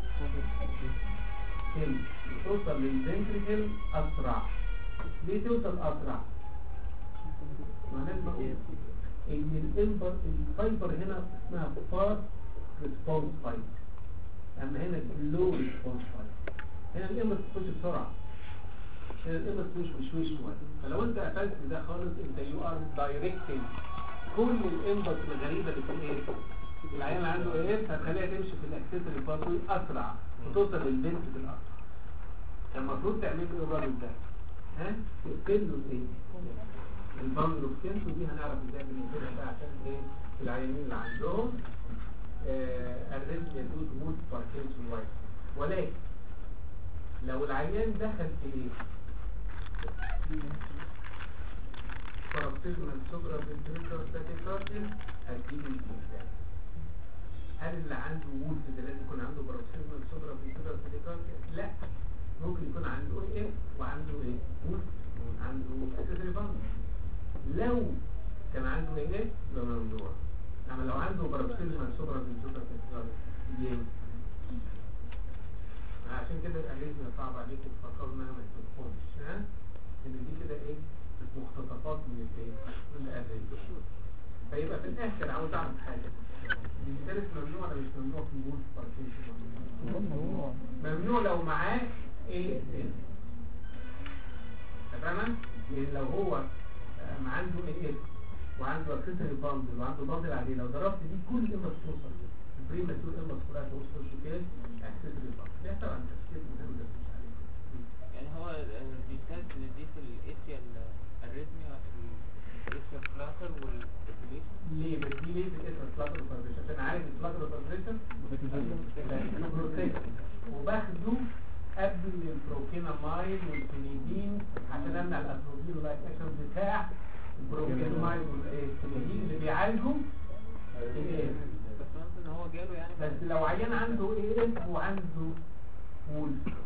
كم توصل للفنتريكل اسرع ليه توصل اسرع ما لازم اقول ان الانبر الفايبر هنا اسمها فاست ريسبونس فايبر اما هنا سلو ريسبونس فايبر هنا الامر تخش بسرعه هنا الامر تخش بشويش شويه فلو انت قفلت ده خالص انت يو ار دايركتنج كل الانبر الغريبه اللي في الايه العيان اللي عنده ايه هتخليها تمشي في الاكسسوري باثوي اسرع وتوصل للبنت بالاسرع كان المفروض تعمل له الراجل ده ها تقتل له ايه الباندروفينتو دي هنعرف ازاي بنقدرها بقى عشان ايه العيانين اللي عندهم الريزم يدوز وود باركنسون وايت ولكن لو العيان دخل في ايه paroxysmal سوبرا ventricular tachycardia هتجيب الانسان هل اللي عنده وود ده لازم يكون عنده paroxysmal سوبرا ventricular tachycardia لا ممكن يكون عنده ايه وعنده ايه وود عنده accessory bundle لو كان عنده ايه يبقى ممنوع اما لو عنده paroxysmal سوبرا ventricular tachycardia يجي عشان كده الاريزميا صعب عليكم تفكروا انها ما تكونش ها ان دي كده ايه مقتطفات من الايه من الاريزميا فيبقى في الاخر عاوز اعرف حاجه الديجيتالس ممنوع ولا مش ممنوع في الوول بارتيشن ممنوع ممنوع لو معاه ايه اس تمام يعني لو هو آه، ما عنده ايه اس وعنده اكسسوري باندل وعنده باندل عليه لو ضربت دي كل ما توصل البريما تقول اما كلها توصل شوكاز اكسسوري باندل ده طبعا تفكير مهم ده مش عليه يعني هو الديتات اللي دي في الاتريال الريزميا الاتريال فلاتر والريزوليشن ليه بس دي ليه بتقسم فلاتر اوبريشن عشان عارف الفلاتر اوبريشن بروتكت وباخده قبل البروكينامايد والكونيدين عشان امنع الاتروبين لايك اكشن بتاع البروكينامايد والكونيدين اللي بيعالجوا الايه بس مثلا هو جاله يعني بس لو عيان عنده ايه وعنده وول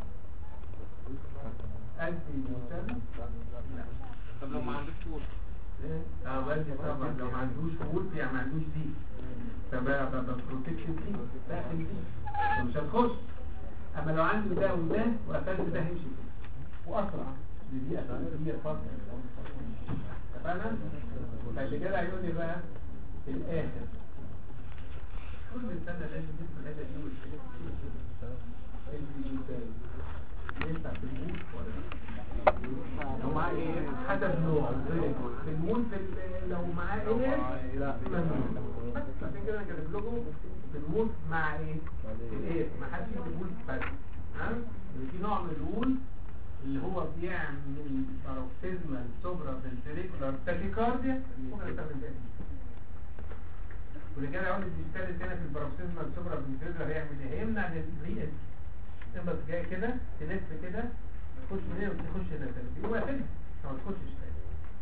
أنت مسلم؟ لا طب لو ما عندوش طول اه بدي طبعا لو ما عندوش وول يعني ما عندوش دي فبقى بقى بروتكشن دي داخل دي مش هتخش اما لو عنده ده وده وقفلت ده هيمشي كده واسرع دي دي اساسيه فاضيه تمام فاللي كده هيقول لي بقى في الاخر كل سنه لازم تدخل الحته دي والحاجات دي البيوتات ينفع في الموت ولا لا؟ لو معاه ايه حسب نوع في الموت في ال- لو معاه ايه لا ممنوع. بس عشان كده انا كاتب لكم في الموت مع ايه الايه ما حدش يقول بس ها اللي في نوع من الوول اللي هو بيعمل باروكسيزمال سوبرا فنتريكولار تاكيكارديا ممكن يستخدم ده ولكده يقول الديجيتال هنا في الباروكسيزمال سوبرا فنتريكولار هيعمل ايه هيمنع الري تبقى جاي كده تلف كده تخش من هنا وتخش هنا تاني يقوم قافلها فما تخشش تاني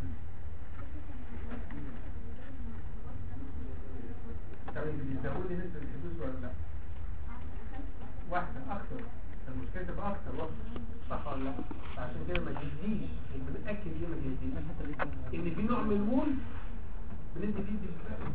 طب انت بتزودي نسبة الحدوث ولا لا؟ واحدة أكتر المشكلة تبقى أكتر واحدة صح ولا لا؟ عشان كده ما تجديش بنأكد ليه ما تجديش إن في نوع من الوول بندي فيه ديجيتال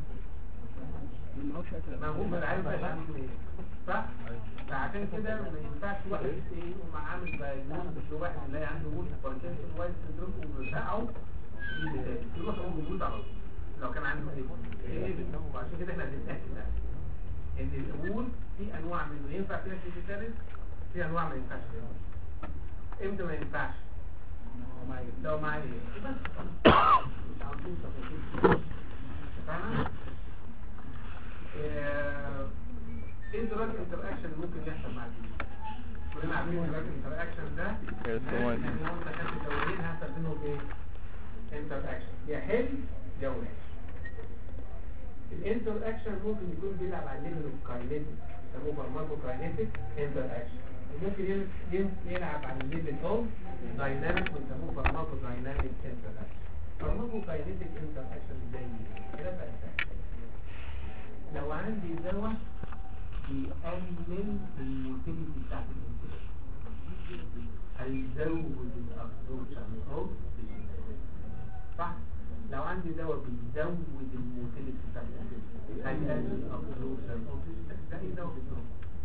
ما هو ما عارف بقى عنده ايه صح؟ فعشان كده ما ينفعش واحد ايه يقوم عامل دايجنوز لواحد يلاقي عنده وول باركنسون وايت سندروم ومرجعه ديجيتال يروح هو موجود على طول لو كان عنده ايه ايه وعشان كده احنا بنتاكد يعني ان الامور في انواع منه ينفع فيها ديجيتال في انواع ما ينفعش فيها امتى ما ينفعش لو معايا ايه بس مش عاوزين تفاصيل فاهمة؟ آه، ايه الدراج انتر اكشن اللي ممكن يحصل مع دي كلنا عارفين الدراج انتر اكشن ده كارثة يعني لو انت خدت دورين هستخدمه بايه انتر اكشن يا حل يا وحش الانتر اكشن ممكن يكون بيلعب على الليفل اوف كاينيتيك يسموه فارماكو كاينيتيك انتر اكشن وممكن يل- يل- يلعب على الليفل اوف دايناميك ويسموه فارماكو دايناميك انتر اكشن فارماكو كاينيتيك انتر اكشن زي كده بقى سهل. لو عندي دواء بيقلل الموتيليتي بتاعت الانسولين هيزود الابسوربشن اوف صح لو عندي دواء بيزود الموتيليتي بتاعت الانسولين هيقلل الابسوربشن اوف ده ايه دواء بيزود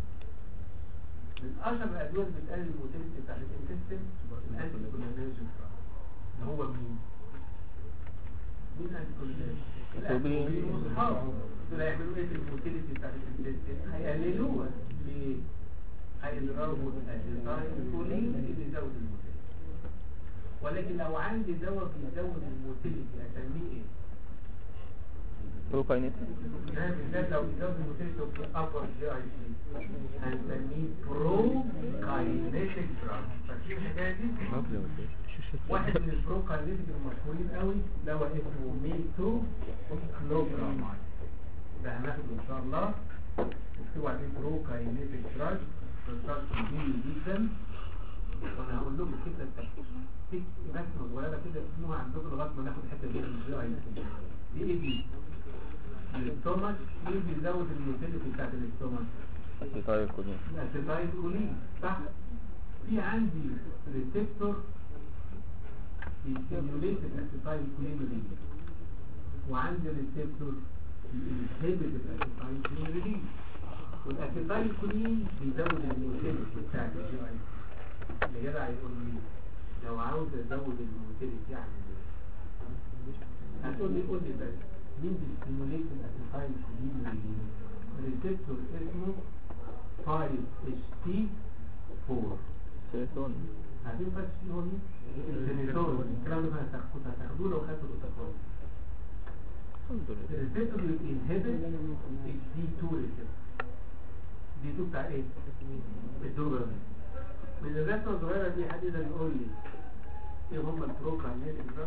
من اشهر الادويه اللي بتقلل الموتيليتي بتاعت الانتستين الانتي كولينرجيك اللي هو مين مين انتي كولينرجيك الأسوبين. واصحابه دول هيعملوا ايه في الموتيليتي بتاعت الانتستين هيقللوها ليه هيضربوا الاسيتايل كولين اللي يزود الموتيليتي ولكن لو عندي دواء بيزود الموتيليتي اسميه ايه بروكاينيت ده بالذات لو بيزود الموتيليتي في upper جي اي سي هنسميه برو كاينيتيك دراج فاكرين الحكايه دي واحد من البرو كاينيتيك المشهورين قوي دواء اسمه ميتو كلوبرامايد ده هناخده ان شاء الله مكتوب عليه برو كاينيتيك دراج دراج مهم جدا وانا هقول لكم كده تك رسمه صغيره كده اسمها عندكم لغايه ما ناخد الحته دي من الجي اي دي ايه دي؟ الاستومك ايه بيزود الموتيليتي بتاعت الاستومك؟ اسيتايل كولين الاسيتايل كولين صح؟ في عندي ريسبتور بيستيموليت الاسيتايل كولين ريليز وعندي ريسبتور بينهبت الاسيتايل كولين ريليز والاسيتايل كولين بيزود الموتيليتي بتاعت الجي اي اللي جدع يقول لي لو عاوز ازود الموتيليتي يعني هتقول لي قول لي بس مين بيستيموليت الاسيتايل كولين ريليز ريسبتور اسمه 5 HT 4 سيريتون عارفين بس في هون السينيتون الكلام ده هتاخدوه هتاخدوه لو خدتوا التقوى الحمد لله الريسبتور اللي بينهبت الدي 2 ريسبتور دي 2 بتاع ايه؟ الدوبر من الرسمه الصغيره دي حد يقدر يقول لي ايه هم البروكاينيت دراج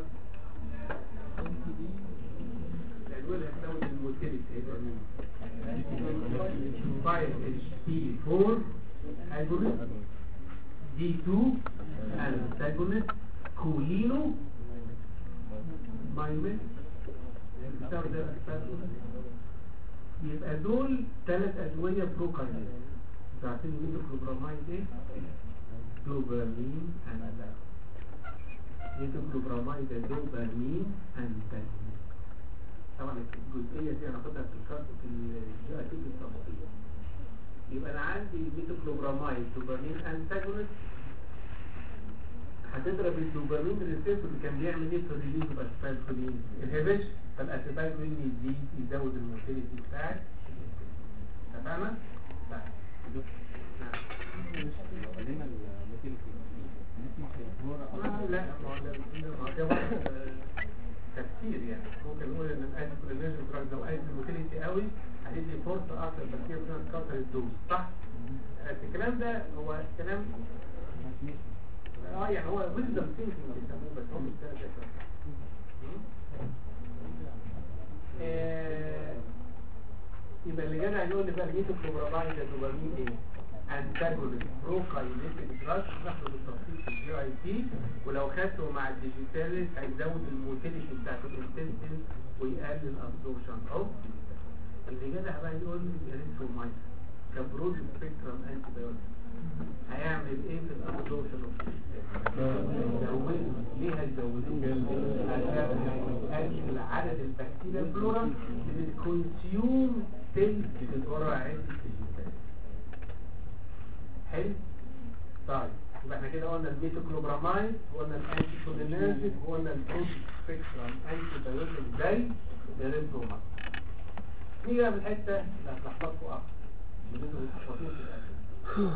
الادويه اللي هتزود الموتيليتي هيبقى مين؟ 5 HP 4 agonist D2 antagonist كولينو مايمين يبقى دول ثلاث ادويه بروكاينيت انتوا عارفين مين الكلوبرامايد ايه؟ كلوبرامين انتاجونست ميتوكلوبرامايد دوبامين انتاجونست طبعا الجزئيه دي هناخدها في الكارت في الجياتيك التفصيليه يبقى انا عندي ميتوكلوبرامايد دوبامين انتاجونست هتضرب الدوبامين ريسبتور اللي كان بيعمل ايه في الريليز اوف اسيتايلكولين الهبش فالاسيتايلكولين يزيد يزود الموتيليتي بتاعت اتفقنا؟ طيب لنا الموتيليتي نسمح للفلورا لا لا ما هو ده ما هو ده واحد، آه، تفسير يعني ممكن نقول ان الانتيكولينيشن دراج لو قلت الموتيليتي قوي هتدي فرصه اكتر بكتير انها تكسر الدوز صح؟ بس الكلام ده هو كلام اه يعني هو ويزدم ثينكينج بيسموه بس هو مش كده كده. آه، يبقى اللي جدع يقول لي بقى الميتو كلوبراماين ده دوبامين ايه؟ انتاجونست بروكاينيتيك دراج ناخده بالتفصيل في الجي اي تي ولو خدته مع الديجيتاليس هيزود الموتيليتي بتاعت الانتنسين ويقلل الابسوربشن اوف اللي جدع بقى يقول لي اريثرومايسين كبرود سبيكترم انتي بايوتيك هيعمل ايه في الابسوربشن اوف هيزوده ليه هيزوده؟ عشان هيقلل عدد البكتيريا الفلورا اللي بتكونسيوم سيل جرعه الديجيتاليس حلو طيب يبقى احنا كده قلنا الميتوكلوبرامايد وقلنا الانتي كولينرجيك وقلنا البروت سبيكترم انتي بايوتيك زي الريترومايد نيجي بقى في الحته اللي هتلخبطكم اكتر اللي انتوا بتلخبطوه في الاخر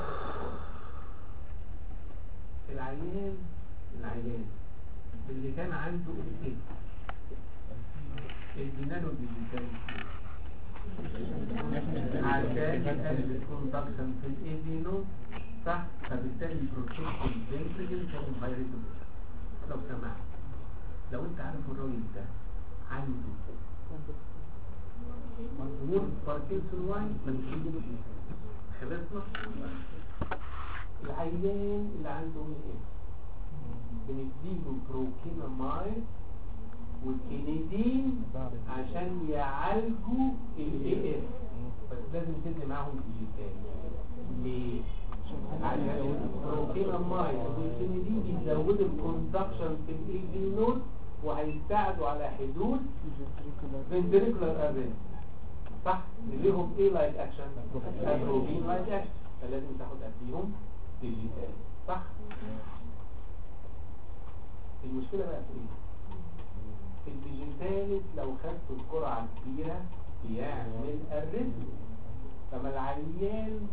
العيان العيان اللي كان عنده ايه ادينا له ديجيتال عشان يقلل الكونتاكشن في الايدينو صح فبالتالي البروتكت الفنتريجل كان فايريتو لو سمحت لو انت عارف الراجل ده عنده مضمون باركنسون واين فنتريجل خلصنا العيان اللي عنده ايه بنديله بروكينامايد والكينيدين عشان يعالجوا الاي اف بس لازم تدي معاهم ديجيتال ليه؟ عشان البروكينامايد والكينيدين بيزودوا الكونتاكشن في الاي في نود وهيساعدوا على حدوث فنتريكولار اريست صح؟ ليهم ايه لايك اكشن؟ اتروبين لايك اكشن فلازم تاخد قبليهم ديجيتال صح؟ المشكلة بقى في ايه؟ في الديجيتاليس لو خدت الجرعة كبيرة بيعمل الرزق فما العيان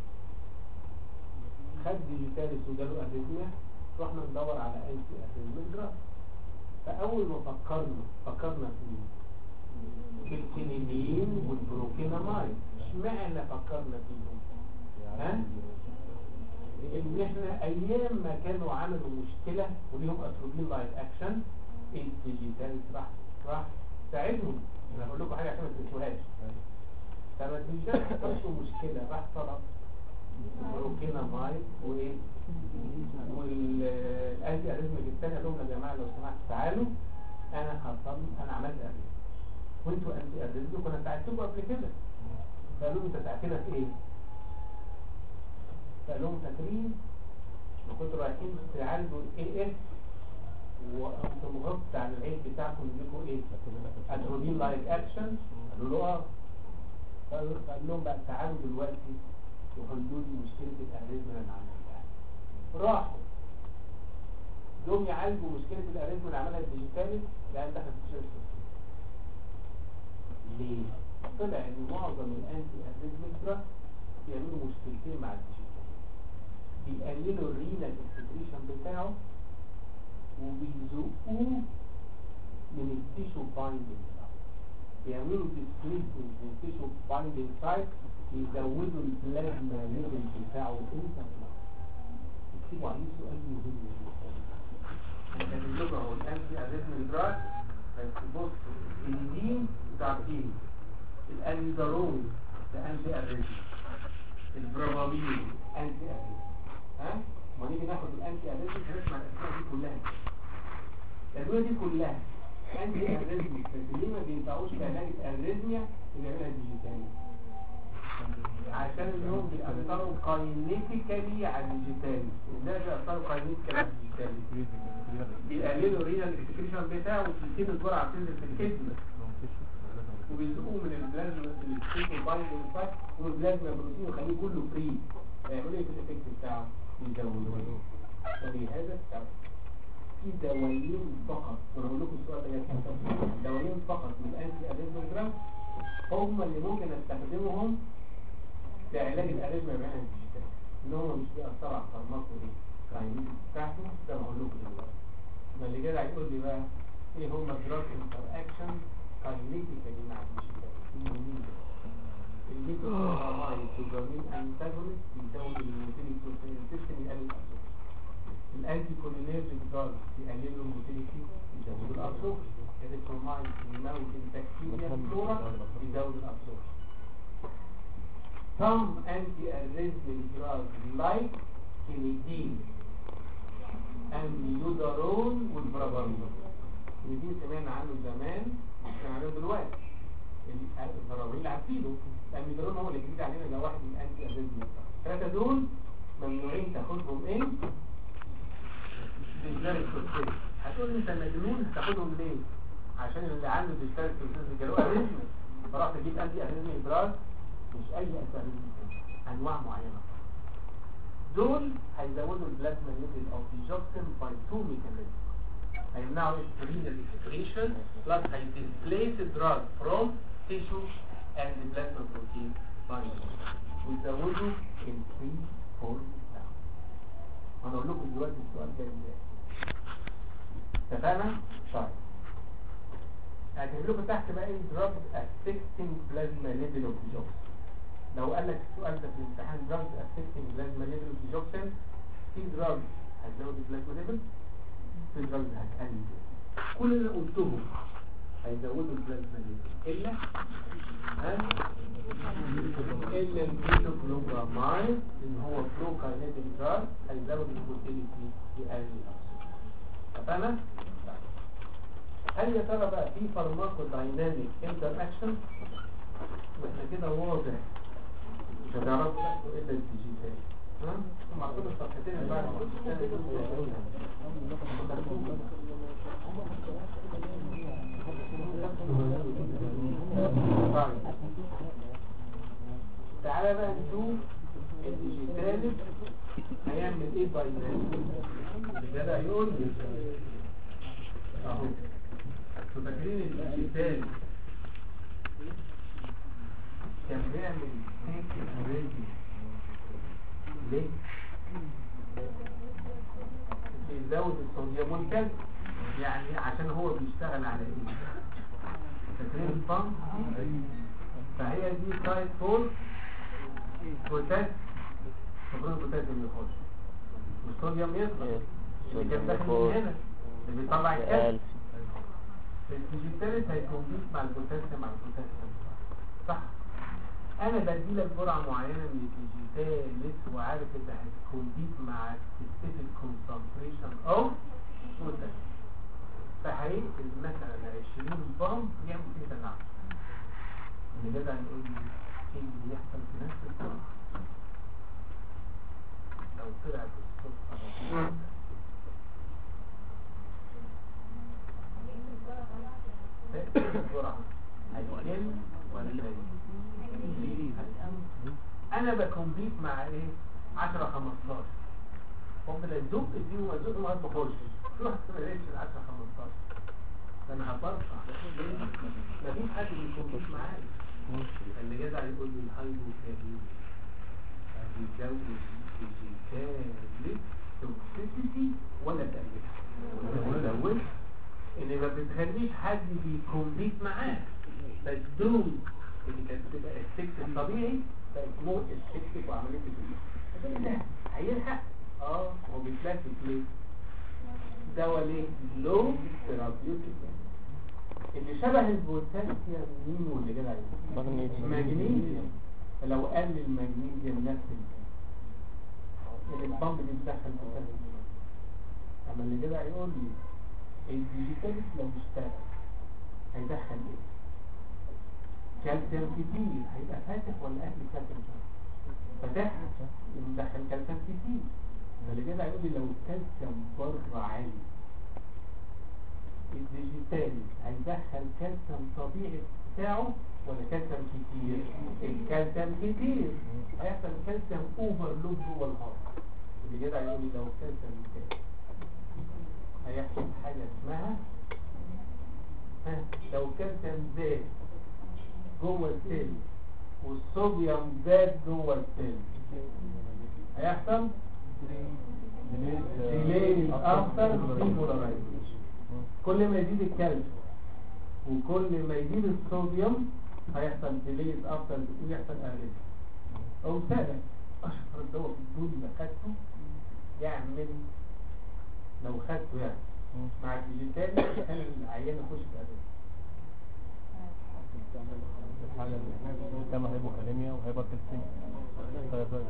خد ديجيتاليس وجاله اريزميا رحنا ندور على انتي اريزميا دراج فاول ما فكرنا فكرنا في في الكينيدين والبروكينامايد اشمعنى فكرنا فيهم ها ان احنا ايام ما كانوا عملوا مشكلة وليهم اتروبين لايت اكشن الديجيتال راح راح ساعدهم انا هقول لكم حاجه عشان ما تنسوهاش فما تنساش تحصل مشكلة راح طلب بروكينا ماي وايه والانتي اريزمك الثاني قال لهم يا جماعه لو سمحت تعالوا انا حصل انا عملت اريزم وانتوا انتي اريزم كنا ساعدتكم قبل كده فقالوا له انت ساعدتنا في ايه؟ فقال لهم فاكرين ما كنتوا رايحين تعالجوا الاي اس وانتم غبت على العيد بتاعكم لكم ايه؟ اتروبين لايك اكشن قالوا له اه قال قال لهم بقى تعالوا دلوقتي وحلوا لي مشكله الاريزما اللي انا عملتها راحوا جم يعالجوا مشكله الاريزما اللي عملها الديجيتالي لان دخل في شركه ليه؟ طلع ان معظم الانتي اريزمترا بيعملوا مشكلتين مع الديجيتال بيقللوا الرينال اكسكريشن بتاعه وبيزقوه من التيشو بايندنج بيعملوا ديسبليسمنت من التيشو بايندنج سايت يزودوا البلازما ليفل بتاعه انت اكتبوا عليه سؤال مهم جدا كاتب لكم اهو الانتي اريزمال دراج بس بصوا الدين بتاعتين الانيدارون ده انتي اريزم البرامامين انتي اريزم ها ما نيجي ناخد الانتي اريزم هنسمع الاسماء دي كلها الادويه دي كلها انتي اريزم بس ليه ما بينفعوش في علاج الاريزميا اللي بيعملها الديجيتالي عشان انهم بيأثروا كاينيتيكالي على الديجيتالي ازاي بيأثروا كاينيتيكالي على الديجيتالي بيقللوا الرينال اكسكريشن بتاعه وتنتين الجرعه بتنزل في الكدمه وبيزقوه من البلازما السيتو بايندنج فات والبلازما بروتين ويخليه كله فري فيعملوا ايه في الايفكت بتاعه يزودوه فبهذا السبب في دوايين فقط وانا بقول لكم السؤال ده جاي في التفصيل. دوايين فقط من الانتي اريزمال دراج هم اللي ممكن استخدمهم لعلاج الاريزما مع الديجيتال ان هم مش بيأثروا على الفارماكو دي الكاينيز بتاعته ده بقول لكم دلوقتي ما اللي جاي هيقول لي بقى ايه هم دراج انتر اكشن كاينيتيكالي مع الديجيتال المهمين الليكوسيرامايد دوبامين انتاجونست بيزود الموتيليتي سيستم يقلل الابسوربشن الانتي كولينيرجيك دراج يقللوا الموتيليتي يزودوا الابسوربشن الريترومايد يموت البكتيريا الفلورا يزود الابسوربشن some anti-arrhythmic drugs like quinidine amiodarone والبرابامين quinidine سمعنا عنه زمان مش سمعنا عنه دلوقتي البرابامين اللي عارفينه الاميودارون هو اللي جديد علينا ده واحد من الانتي اريثميك الثلاثه دول ممنوعين تاخدهم ايه ديجنال كورتيز هتقول لي انت مجنون تاخدهم ليه عشان اللي عنده ديجنال كورتيز جاله اريثميك فراح تجيب انتي اريثميك دراج مش اي اسامي انواع معينه دول هيزودوا البلازما ليفل اوف ديجوكسين باي تو ميكانيزم هيمنعوا الرينال اكسكريشن بلس هيديسبليس الدراج فروم تيشو اند بلازما بروتين بايندينج ويزودوا الفري فور انا اقول لكم دلوقتي السؤال ده ازاي اتفقنا؟ طيب هكتب لكم تحت بقى ايه drugs affecting plasma level of digoxin لو قال لك السؤال ده في الامتحان drugs affecting plasma level of digoxin في drugs هتزود البلازما ليفل في drugs هتقلل كل اللي قلتهم هيزودوا البلازما ليفل الا ها الا البيتوكلوبرامايد اللي هو فلو كاينيتيك دراج هيزود البوتيليتي يقلل الأبسط اتفقنا؟ هل يا ترى بقى في فارماكو دايناميك انتر اكشن واحنا كده واضح مش هتعرفوا تاخدوا الا الديجيتال ها هم عندهم الصفحتين اللي بعد الثاني دول طيب. تعالى بقى نشوف الديجيتال هيعمل ايه دايناميك الجدع يقول لي اهو انتوا فاكرين الديجيتال كان بيعمل هيك اوريدي ليه؟ بيزود الصوديوم والكالسيوم يعني عشان هو بيشتغل على ايه؟ فاكرين الصم؟ فهي دي سايد فور بوتاس المفروض البوتاسيوم يخش والصوديوم يطلع اللي كان داخل من هنا اللي بيطلع الكالسيوم الديجيتاليت هيكون مع البوتاسيوم مع البوتاسيوم صح انا بدي لك جرعه معينه من الديجيتالس وعارف انت هتكومبيت مع سبيسيفيك كونسنتريشن اوف بوتاسيوم فهيقفل مثلا 20 بامب يعمل كده نعم اللي جدع يقول لي ايه اللي بيحصل في نفس الوقت لو طلع بالصدفه تأثير الجرعة هيقل ولا يزيد؟ انا بكمبيت مع ايه 10 15 ممكن الزوق دي وزوق ما تخش تروح تلاقيش ال 10 15 ده انا هبرفع مفيش حد بيكمبيت معايا اللي جدع يقول لي الهايبو كاريو بيزود الكالي توكسيسيتي ولا تقللها ولا تزودها ان ما بتخليش حد بيكمبيت معاك فالدوز اللي كانت بتبقى السكس الطبيعي بقت مور السكس وعمليه الفلوس ده هيلحق اه هو بيتلكك ليه دواء ليه لو ثيرابيوتيك اللي شبه البوتاسيوم مين واللي جدع مغنيسيوم. المغنيسيوم فلو قل المغنيسيوم نفس اللي البامب دي بتدخل بوتاسيوم اما اللي جدع يقول لي الديجيتال لو اشتغل هيدخل ايه كالسيوم كتير هيبقى فاتح ولا اهل كالسيوم فاتح يدخل كالسيوم كتير فاللي جدع يقول لي لو الكالسيوم بره عالي الديجيتال هيدخل كالسيوم طبيعي بتاعه ولا كالسيوم كتير الكالسيوم كتير هيحصل كالسيوم اوفرلود جوه الهارت اللي جدع يقول لي لو الكالسيوم كتير هيحصل حاجة اسمها ها لو الكالسيوم زاد جوه السيل والصوديوم زاد جوه السيل هيحصل ديلي افتر ديبولارايزيشن كل ما يزيد الكالسيوم وكل ما يزيد الصوديوم هيحصل ديلي افتر ويحصل اريثم او سهل اشهر دواء في الدنيا خدته يعمل لو خدته يعني مع الديجيتال كان العيان يخش في اريثم الحاجة اللي كما هيبوكاليميا وهايبرتنسيميا ثلاث درجات.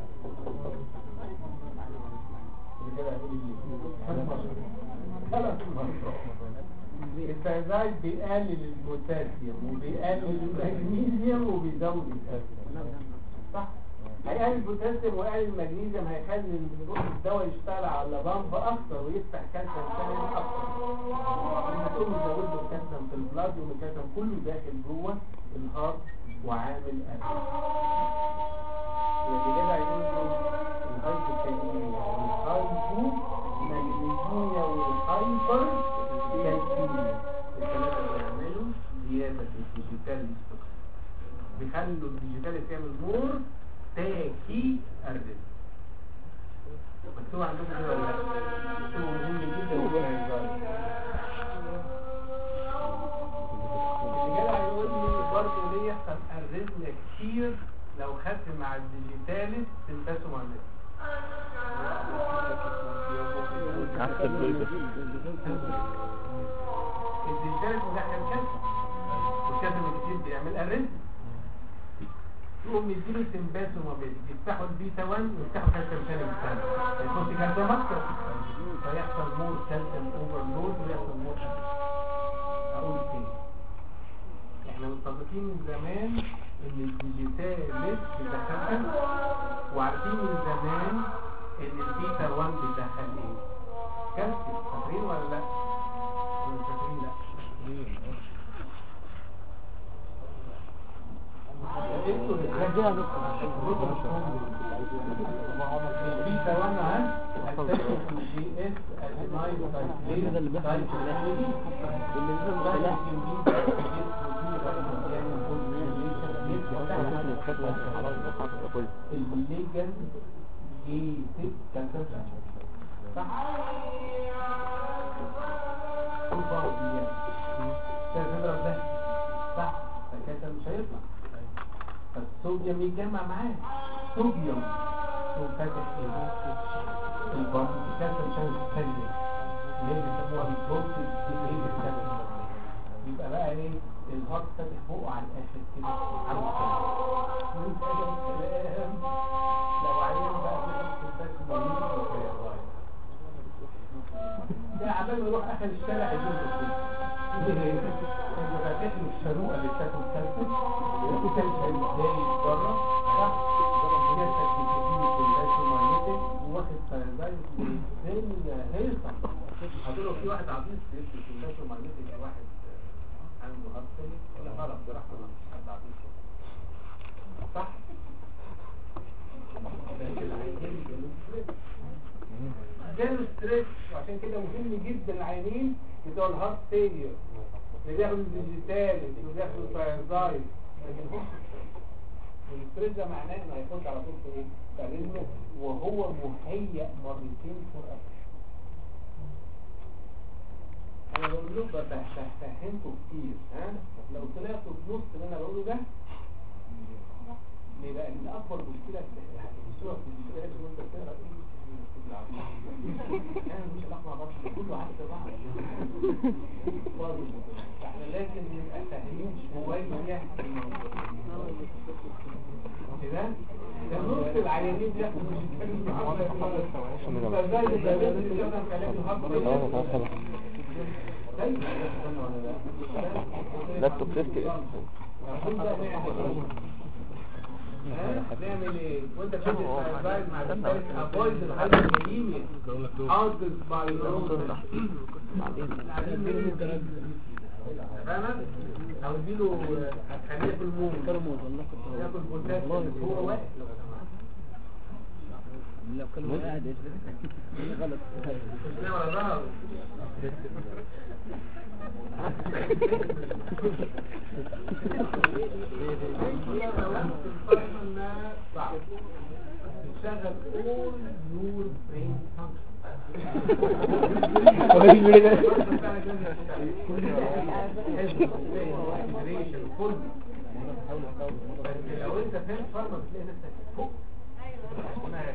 اللي كده هيقول لي ثلاث مرات الفازايد بيقلل البوتاسيوم وبيقلل المغنيسيوم وبيزود الكالسيوم صح هيقلل البوتاسيوم ويقلل المغنيسيوم هيخلي الدواء يشتغل على بامب اكتر ويفتح كالسيوم ثاني اكتر لما تقوم تزود له الكالسيوم في البلاد يقوم الكالسيوم كله داخل جوه الهارت وعامل قلب يبقى كده عايزين الهايبوكاليميا والهايبو مغنيسيميا والهايبر كالسيميا الثلاثة بيعملوا زيادة في الديجيتال بيخلوا الديجيتال تعمل مور تاكي الرزق مكتوب عندكم كده ولا لا؟ مكتوب مهم جدا وفي الهزار. اللي جدع يقول لي برضه ليه يحصل الرزق كتير لو خدت مع الديجيتالس تلبسه مع الناس عكس البيضة الديجيتالس مدخل كسر والكسر الكتير بيعمل الرزق يقوم يديله سمباسو ما بين يفتحوا البيتا 1 ويفتحوا كالسيوم ثاني بالثاني يخش كالسيوم اكتر فيحصل مور كالسيوم اوفرلود ويحصل مور اقول تاني احنا متفقين من زمان ان الديجيتال لسه بيدخل وعارفين من زمان ان البيتا 1 بيدخل ايه كالسيوم فاكرين ولا لا ولا مش فاكرين لا انتوا بتراجعوا البيتا 1 ها هتلاقوا في الجي اس ادينايل سايكلين ده اللي بيحصل في سايكلين بالنسبه للملاحظ الليجن جي 6 صح سوبر بيان تضرب ده صح فكده مش هيطلع فالصوديوم يتجمع معاه صوديوم هو فاتح ايه البطن الكالسيوم مش هيتسلل اللي هي بيسموها البروتين دي الكالسيوم يبقى بقى ايه الهارت فاتح فوقه على الاخر كده على الكالسيوم عشان الشارع هيجيب انت فاتح له الشروقه اللي بتاكل كلسم وكان ازاي بره صح جاتك بتديله كلاسيوم ماجنتيك واخد سايزايز الدنيا هيصه هتقول له في واحد عبيط بيدي كلاسيوم ماجنتيك واحد آه، عنده هارت فيلير ولا غلط براحته ما فيش حد عبيط صح لكن العينين جاله ستريس جاله ستريس وعشان كده مهم جدا العينين بتوع الهارت فيلير اللي بياخدوا ديجيتال اللي بياخدوا تايرزايد لكن هو الستريس ده معناه انه هيخش على طول في ايه؟ في رجله وهو مهيأ مرتين فور انا بقول له بفهمكم كتير ها لو طلعتوا في نص اللي انا بقوله ده ليه بقى ان اكبر مشكله في الصوره في الكتاب وانت بتقرا ايه يعني مش علاقه مع بعض كله عكس بعض خالص. فاحنا لازم نبقى فاهمين شويه في الموضوع كده ده نص العيانين بياخدوا مش فازاي يبقى لازم يستخدم كلام الهارد ده التوكسيستي نعمل ايه وانت بتدي الفايل مع الفايل افويد الهايبرليميا انقذ بايلوز فاهمة؟ او اديله هتخليه في الموت ياكل بوتاسيوم هو واقف لو سمحت لو كان قاعد غلط مش ناوي على ظهره بتشغل all your brain functions لو انت فاهم فارما بتلاقي نفسك فوق اسمها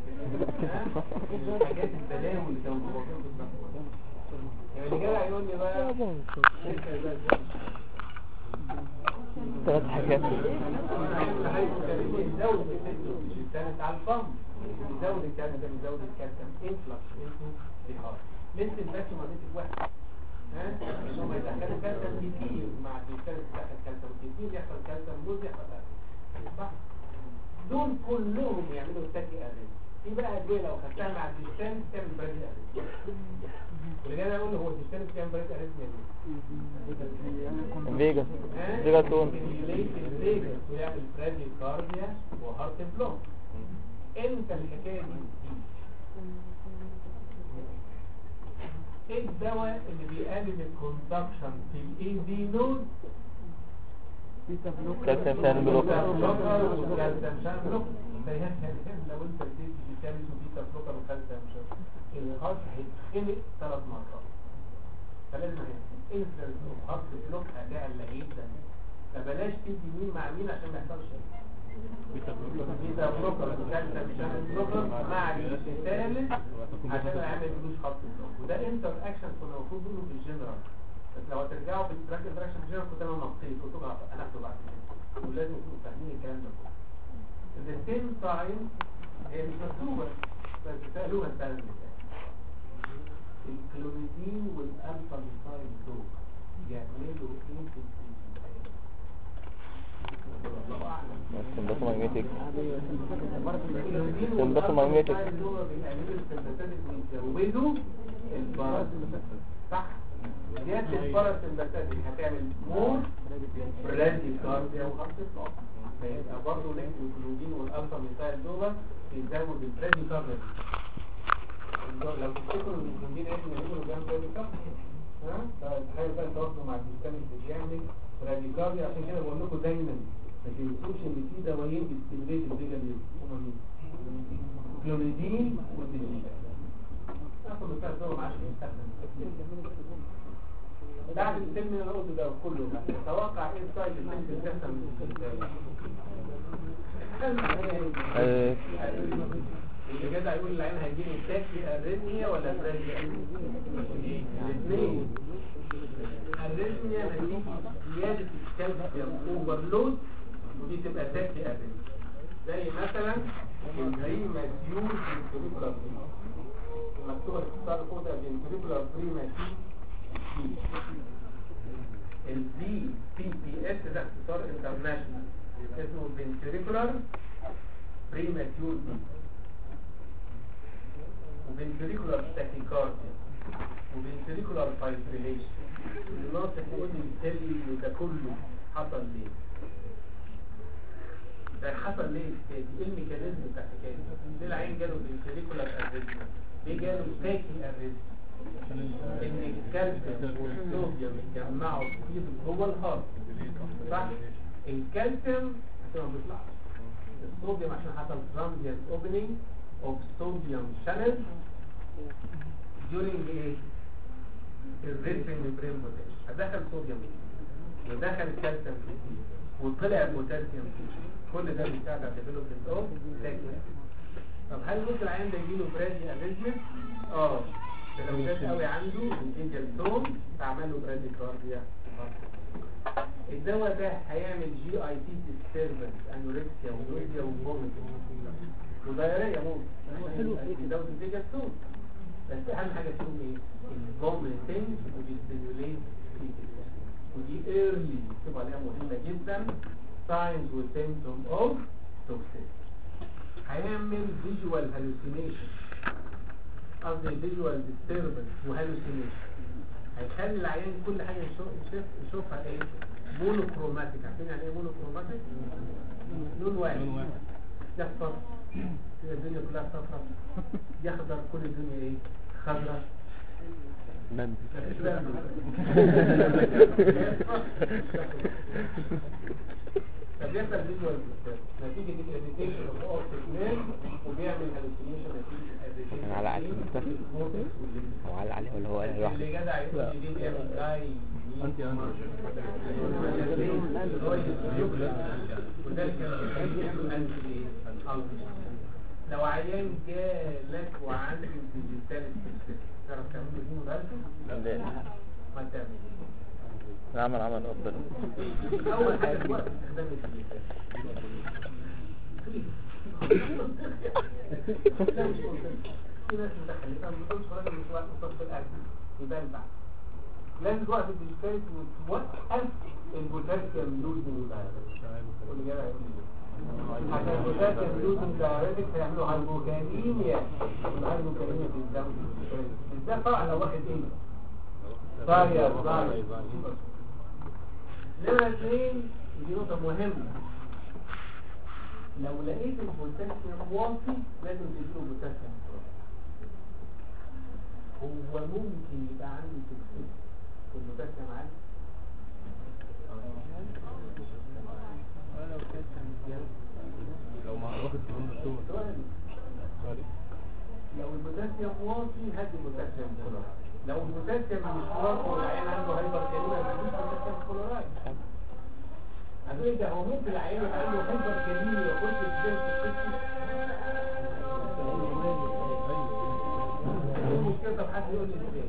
فائد حاجات التداول اللي كانوا بيوصلوا في النفس يعني اللي جاي يقول لي بقى ثلاث حاجات يزود الثالث على الفم يزود الكالسيوم يزود الكالسيوم انفلكس انتو بيهار مثل الباكيوم ماجنتيك واحد ها انهم يدخلوا كالسيوم كتير مع الديستانس يدخل كالسيوم كتير يحصل كالسيوم لوز يحصل أكل. صح دول كلهم يعملوا تاكي اريز في بقى ادويه لو خدتها مع الديستانس تعمل برادي اريز واللي جاي اقول له هو الديستانس بيعمل برادي اريز من فيجاس فيجاتون فيجاس ويعمل برادي كارديا وهارت بلوك امتى الحكايه دي بتزيد؟ ايه الدواء اللي بيقلل الكونسبشن في الاي دي نود كالسيوم شان بلوك وكالسيوم شان بلوك فهي كالسيوم لو انت اديت فيتامين وبيتا بلوكر وكالسيوم شان الهارت هيتخنق ثلاث مرات فلازم انفلنس اوف هارت بلوك اداء جدا فبلاش تدي مين مع مين عشان ما يحصلش بيتا بلوكر وكالسيوم شان بلوكر مع الثالث عشان ما يعمل فلوس خط بلوك وده انتر اكشن كنا المفروض نقوله في الجنرال بس لو هترجعوا في التراك انتراكشن في الجنرال كنت انا نطيت كنت انا اكتب بعد كده ولازم تكونوا فاهمين الكلام ده كله the same time هي مش مكتوبة بس سألوها السنة اللي فاتت الكلونيدين والألفا ميثايل دول يعملوا ايه في الله أعلم سمباثو ماجنتيك الكلونيدين سمباثو والألفا ماجنتيك ميثايل دول بيعملوا السمباثيك ويزودوا الباراسمباثيك صح زيادة الباراسمباثيك هتعمل مور برادي كارديا وخط بلوك فيبقى برضه الكلوجين والالفا ميثايل دول بيزود البرادي كارديا لو تفتكروا ان الكلوجين احنا بنقول جنب برادي كارديا ها فتخيل بقى تواصلوا مع الديستامين بيعمل برادي كارديا عشان كده بقول لكم دايما ما تنسوش ان في دوايين بتستمريت الفيجا دي هما مين؟ كلونيدين والديجيتال ناخد مثال دول عشان يستخدم بعد الفيلم اللي انا قلته ده كله تتوقع ايه السايد افكت اللي بتحصل من آه، اللي كده هيقول العين هيجيله تاكي اريثميا ولا برادي الاثنين اريثميا نتيجه زياده الكالسيوم اوفرلود ودي تبقى تاكي اريثميا زي مثلا البريماتيور فينتريكولار مكتوبه اختصار فوق ده فينتريكولار بريماتيور البي بي بي اس ده اختصار انترناشونال اسمه ventricular premature beat وventricular tachycardia وventricular fibrillation الناصح يقول لي بالتالي إن ده كله حصل ليه ده حصل ليه الحكايه دي ايه الميكانيزم بتاع الحكايه دي ليه العين جاله ventricular arrhythmia ليه جاله tachy arrhythmia ان الكالسيوم والصوديوم اتجمعوا كتير جوه الهارت صح الكالسيوم عشان ما بيطلعش الصوديوم عشان حصل transient opening of sodium channel during ايه الريتم برين بوتنشال هدخل صوديوم كتير ودخل كالسيوم كتير وطلع بوتاسيوم كتير كل ده بيساعد على الديفلوبمنت اوف طب هل ممكن العيان ده يجيله برادي اريزمنت؟ اه ده لو زاد قوي عنده الجنجل توم فعمل له برادي كارديا الدواء ده هيعمل جي اي تي ديستربنس انوركسيا ونويزيا وفوميتنج ودايريا ممكن حلو في دواء الجنجل توم بس اهم حاجه فيهم ايه؟ الفوميتنج وبيستيموليت ودي ايرلي بتبقى عليها مهمه جدا signs و symptoms of toxicity هيعمل visual hallucination قصدي visual disturbance وهالوسينيشن هيخلي العيان كل حاجه يشوف- يشوف يشوفها ايه مونوكروماتيك عارفين يعني ايه مونوكروماتيك لون واحد لون واحد. يحفر كده الدنيا كلها صفرا يخضر كل الدنيا ايه خضرا بند فبيحصل فيجوال نتيجة الاريتيشن اوف اوبتيك نيرف وبيعمل هالوسينيشن نتيجة الاريتيشن أنا على عقل المستشفى. هو علق عليه ولا هو قال لوحده اللي جدع يقول لي دي بيعمل جاي انت انا وذلك بيعمل لو عيان جالك وعنده ديجيتال تعرف تعمل له ده؟ لا. ما تعمل عمل عمل ربنا اول حاجه في وقت استخدام الديجيتال لا مش ممكن في ناس متخلفه ما بتقولش راجل مش وقت مصطفى الاكل يبان بعد لازم توقف الديجيتال وتوقف البوتاسيوم لوزنج واللي جاي يقول لي عشان البوتاسيوم لوزنج دايركت هيعملوا هايبوكاليميا والهايبوكاليميا في الدم بالذات طبعا لو واخد ايه؟ ضايع ضايع نمرة اثنين ودي نقطة مهمة لو لقيت البوتاسيوم واطي لازم تديله بوتاسيوم هو ممكن يبقى عنده توكسين والبوتاسيوم عالي لو ما واخد كلهم دكتور سؤال سوري لو البوتاسيوم واطي هات البوتاسيوم كلورايد لو البوتاسيوم مش واطي والعين عنده هايبر كاليميا مفيش بوتاسيوم كلورايد هتقول إيه ده هو ممكن العين يبقى عنده هايبر كاليميا ويخش في الجيم ايه المشكلة طب حد يقول لي ازاي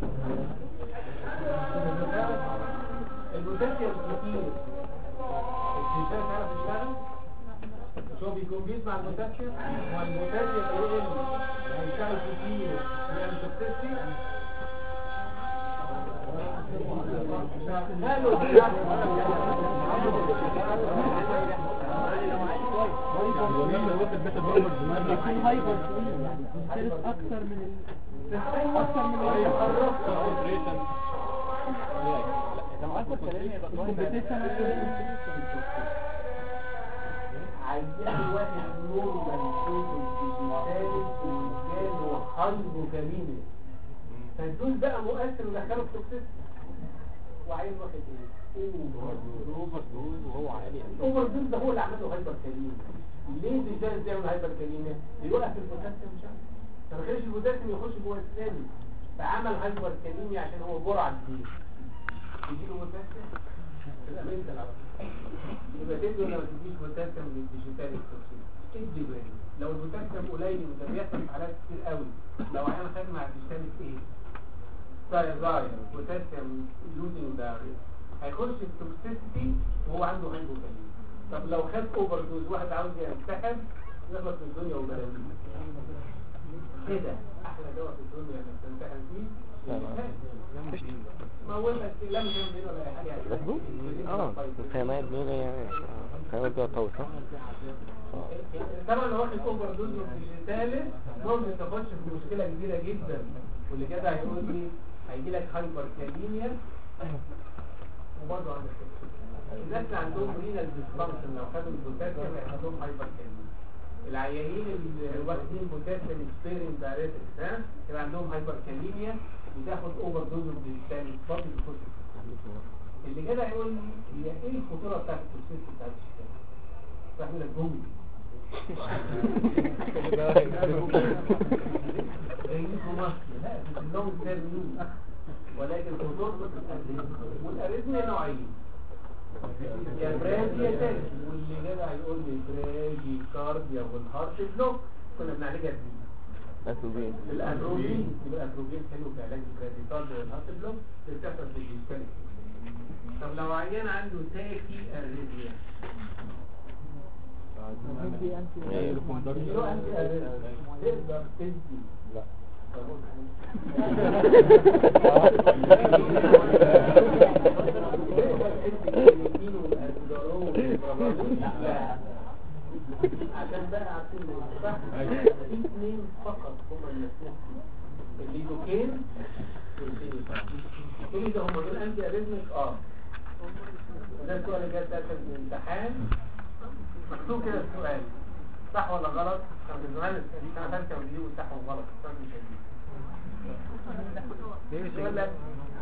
البوتاسيوم كتير الانسان تعرف يشتغل مش هو بيكون بيسمع البوتاسيوم والبوتاسيوم يقل هيشتغل كتير يعمل توكسيستي هو مين لو واخد بيتا برومر زمان يكون هايبر مختلف اكتر من ال... اكتر من الكومبيتيشن عيان واحد نورمال صوت الديجيتالي وجاله هايبوكاليميا فالدوز بقى مؤثر ودخله في توكسيستي وعين واخد ايه؟ اوفر دوز وهو عالي الاوفر دوز ده هو اللي عمل له هايبر كاليميا ليه الديجيتالي بيعمل هايبر كاليميا؟ بيوقف البوتاسيوم مش عارف فما كانش البوتاسيوم يخش جوه الثاني فعمل هايبر كاليميا عشان هو جرعه كبيره يجيله بوتاسيوم يبقى انت العب يبقى تدي ولا ما تديش بوتاسيوم للديجيتال التوكسين ادي بالي لو البوتاسيوم قليل وده بيحصل في حالات كتير قوي لو عيان خد مع الديجيتال ايه ثايرويد بوتاسيوم لوزنج دايري هيخش في توكسيسيتي وهو عنده هايبوكاليميا طب لو خد اوفر دوز واحد عاوز ينسحب يخلص من الدنيا وبلاوي كده احلى دواء في الدنيا انك تمتحن فيه لا، لا. مفيش ما هو بس لا مش هيعمل ولا اي حاجه بس دول اه الخيامات دول يعني الخيامات دول طول صح؟ اه طبعا لو واخد اوفر دوز ثالث ممكن تخش في مشكله كبيره جدا واللي كده هيقول لي هيجي لك هايبر كاليميا وبرضه عندك كده. الناس اللي عندهم رينال ديسفانكشن لو خدوا البوتاسيوم هيبقى عندهم هايبر كاليميا العيانين اللي واخدين بوتاسيوم سبيرنج دايريتكس ها يبقى عندهم هايبر كاليميا وتاخد اوفر دوز ثالث برضه بيخش اللي كده هيقول لي هي ايه الخطوره بتاعت التوكسيس بتاعت الشتاء؟ راح يقول لك بوم ولكن خطورته والاريثميا نوعين يا برادي يا تاني واللي جدع يقول لي برادي كارديا والهارت بلوك كنا بنعالجها بيه أسوبين الأندروجين يبقى الأندروجين حلو في علاج البرادي كارديا والهارت بلوك اللي بتحصل في الجسم طب لو عيان عنده تاكي اريثميا ايه لو عندي اريثميا تقدر تدي لا عشان بقى عارفين صح في اثنين فقط هم المسموح الليدوكين والفينيفا تقولي ده هم دول انتي اريزمك اه وده السؤال اللي جاي ده كان في الامتحان مكتوب كده السؤال صح ولا غلط كان في زمان السنه ثالثه ودي صح وغلط السؤال مش هيجي السؤال ده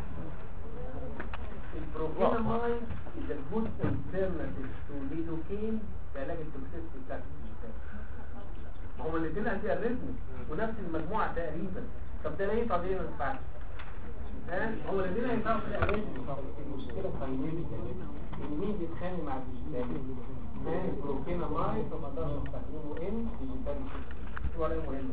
البروكيناماين is a good alternative to lidocaine في علاج التوكسيستي بتاعت الجسم هما الاثنين انتي اريزمك ونفس المجموعه تقريبا طب ده ليه ينفع ليه ما ينفعش ها هو الاثنين هينفعوا في الاريزمك المشكله القيميه ان مين بيتخانق مع الديجيتال ها البروكيناماين فما تقدرش تستخدمه ان ديجيتال ولا مهم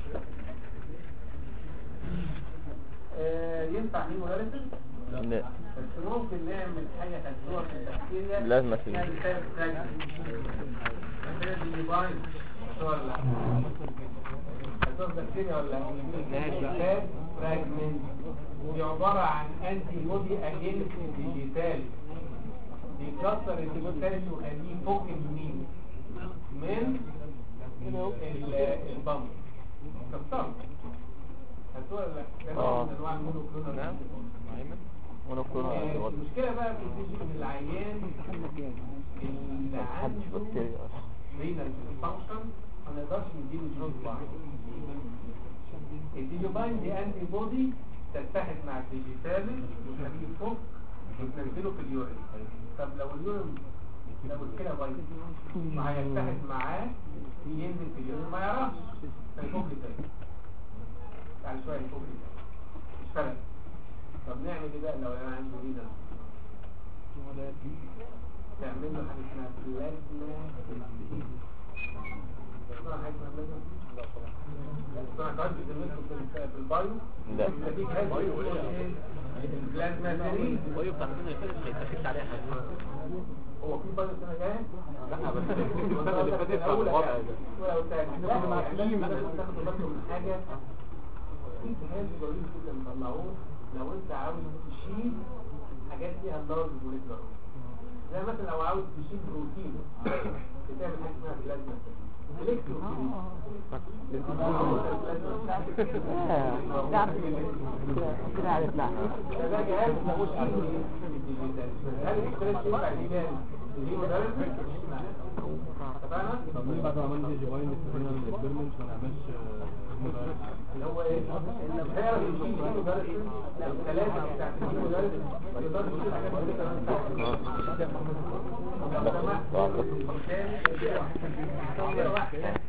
آه، ينفع ليه مدرسة؟ لا بس ممكن نعمل حاجة تنسوها في البكتيريا لازم أسيب. يعني بسبب فراجمنت بكتيريا دي ديفاين ولا لا؟ هتشوف بكتيريا ولا لا؟ فراجمنت دي عبارة عن انتي بودي اجينست ديجيتال بيكسر الديجيتال ويخليه فوق اليمين من ال- البامب كسره هتقول ولا لا؟ ده نوع آه. من انواع المونوكلونال نعم أيمن ونكون على الوضع المشكلة بقى بتيجي من العيان اللي محدش عنده بكتيريا رينال فانكشن ما نقدرش نديله جلوباين الديجوباين دي انتي بودي تتحد مع الديجيتالي وتخليه فوق وتنزله في اليورين طب لو اليورين لو الكلى بايظ ما هيتحد معاه ينزل في اليورين ما يعرفش فيفك تاني بعد شويه يفك تاني مش فارق طب نعمل ايه بقى لو انا عندي رينال تعمل له حاجه اسمها بلازما اسمها حاجه اسمها بلازما اسمها كارد في البايو لا. في جهاز اسمه ايه؟ البلازما سيريز البايو بتاع السنه اللي فاتت هيتاكد عليها حاجه هو في بايو السنه الجايه؟ لا بس السنة اللي فاتت كان الوضع ده. ولو تاني لا يعني لازم لازم تاخدوا بالكم من حاجه في جهاز ضروري جدا طلعوه لو انت عاوز تشيل حاجات فيها اللارج موليكولار زي مثلا لو عاوز تشيل بروتين بتعمل حاجه اسمها بلازما الكتروفيل كده عرفنا ده جهاز ملوش اي هل الستريس ينفع يجي الهيمودايليسيس؟ اتفقنا؟ طب ليه بعد ما عملنا دي جيباين استخدمنا الاكسبيرمنت ما نعملش اللي هو ايه؟ الخيار اللي يشيل الهيمودايليسيس الثلاثه بتاعت الهيمودايليسيس يقدر يشيل حاجات كده لو سمحت طبعا. الإنسان يبيع واحد. يبيع واحد.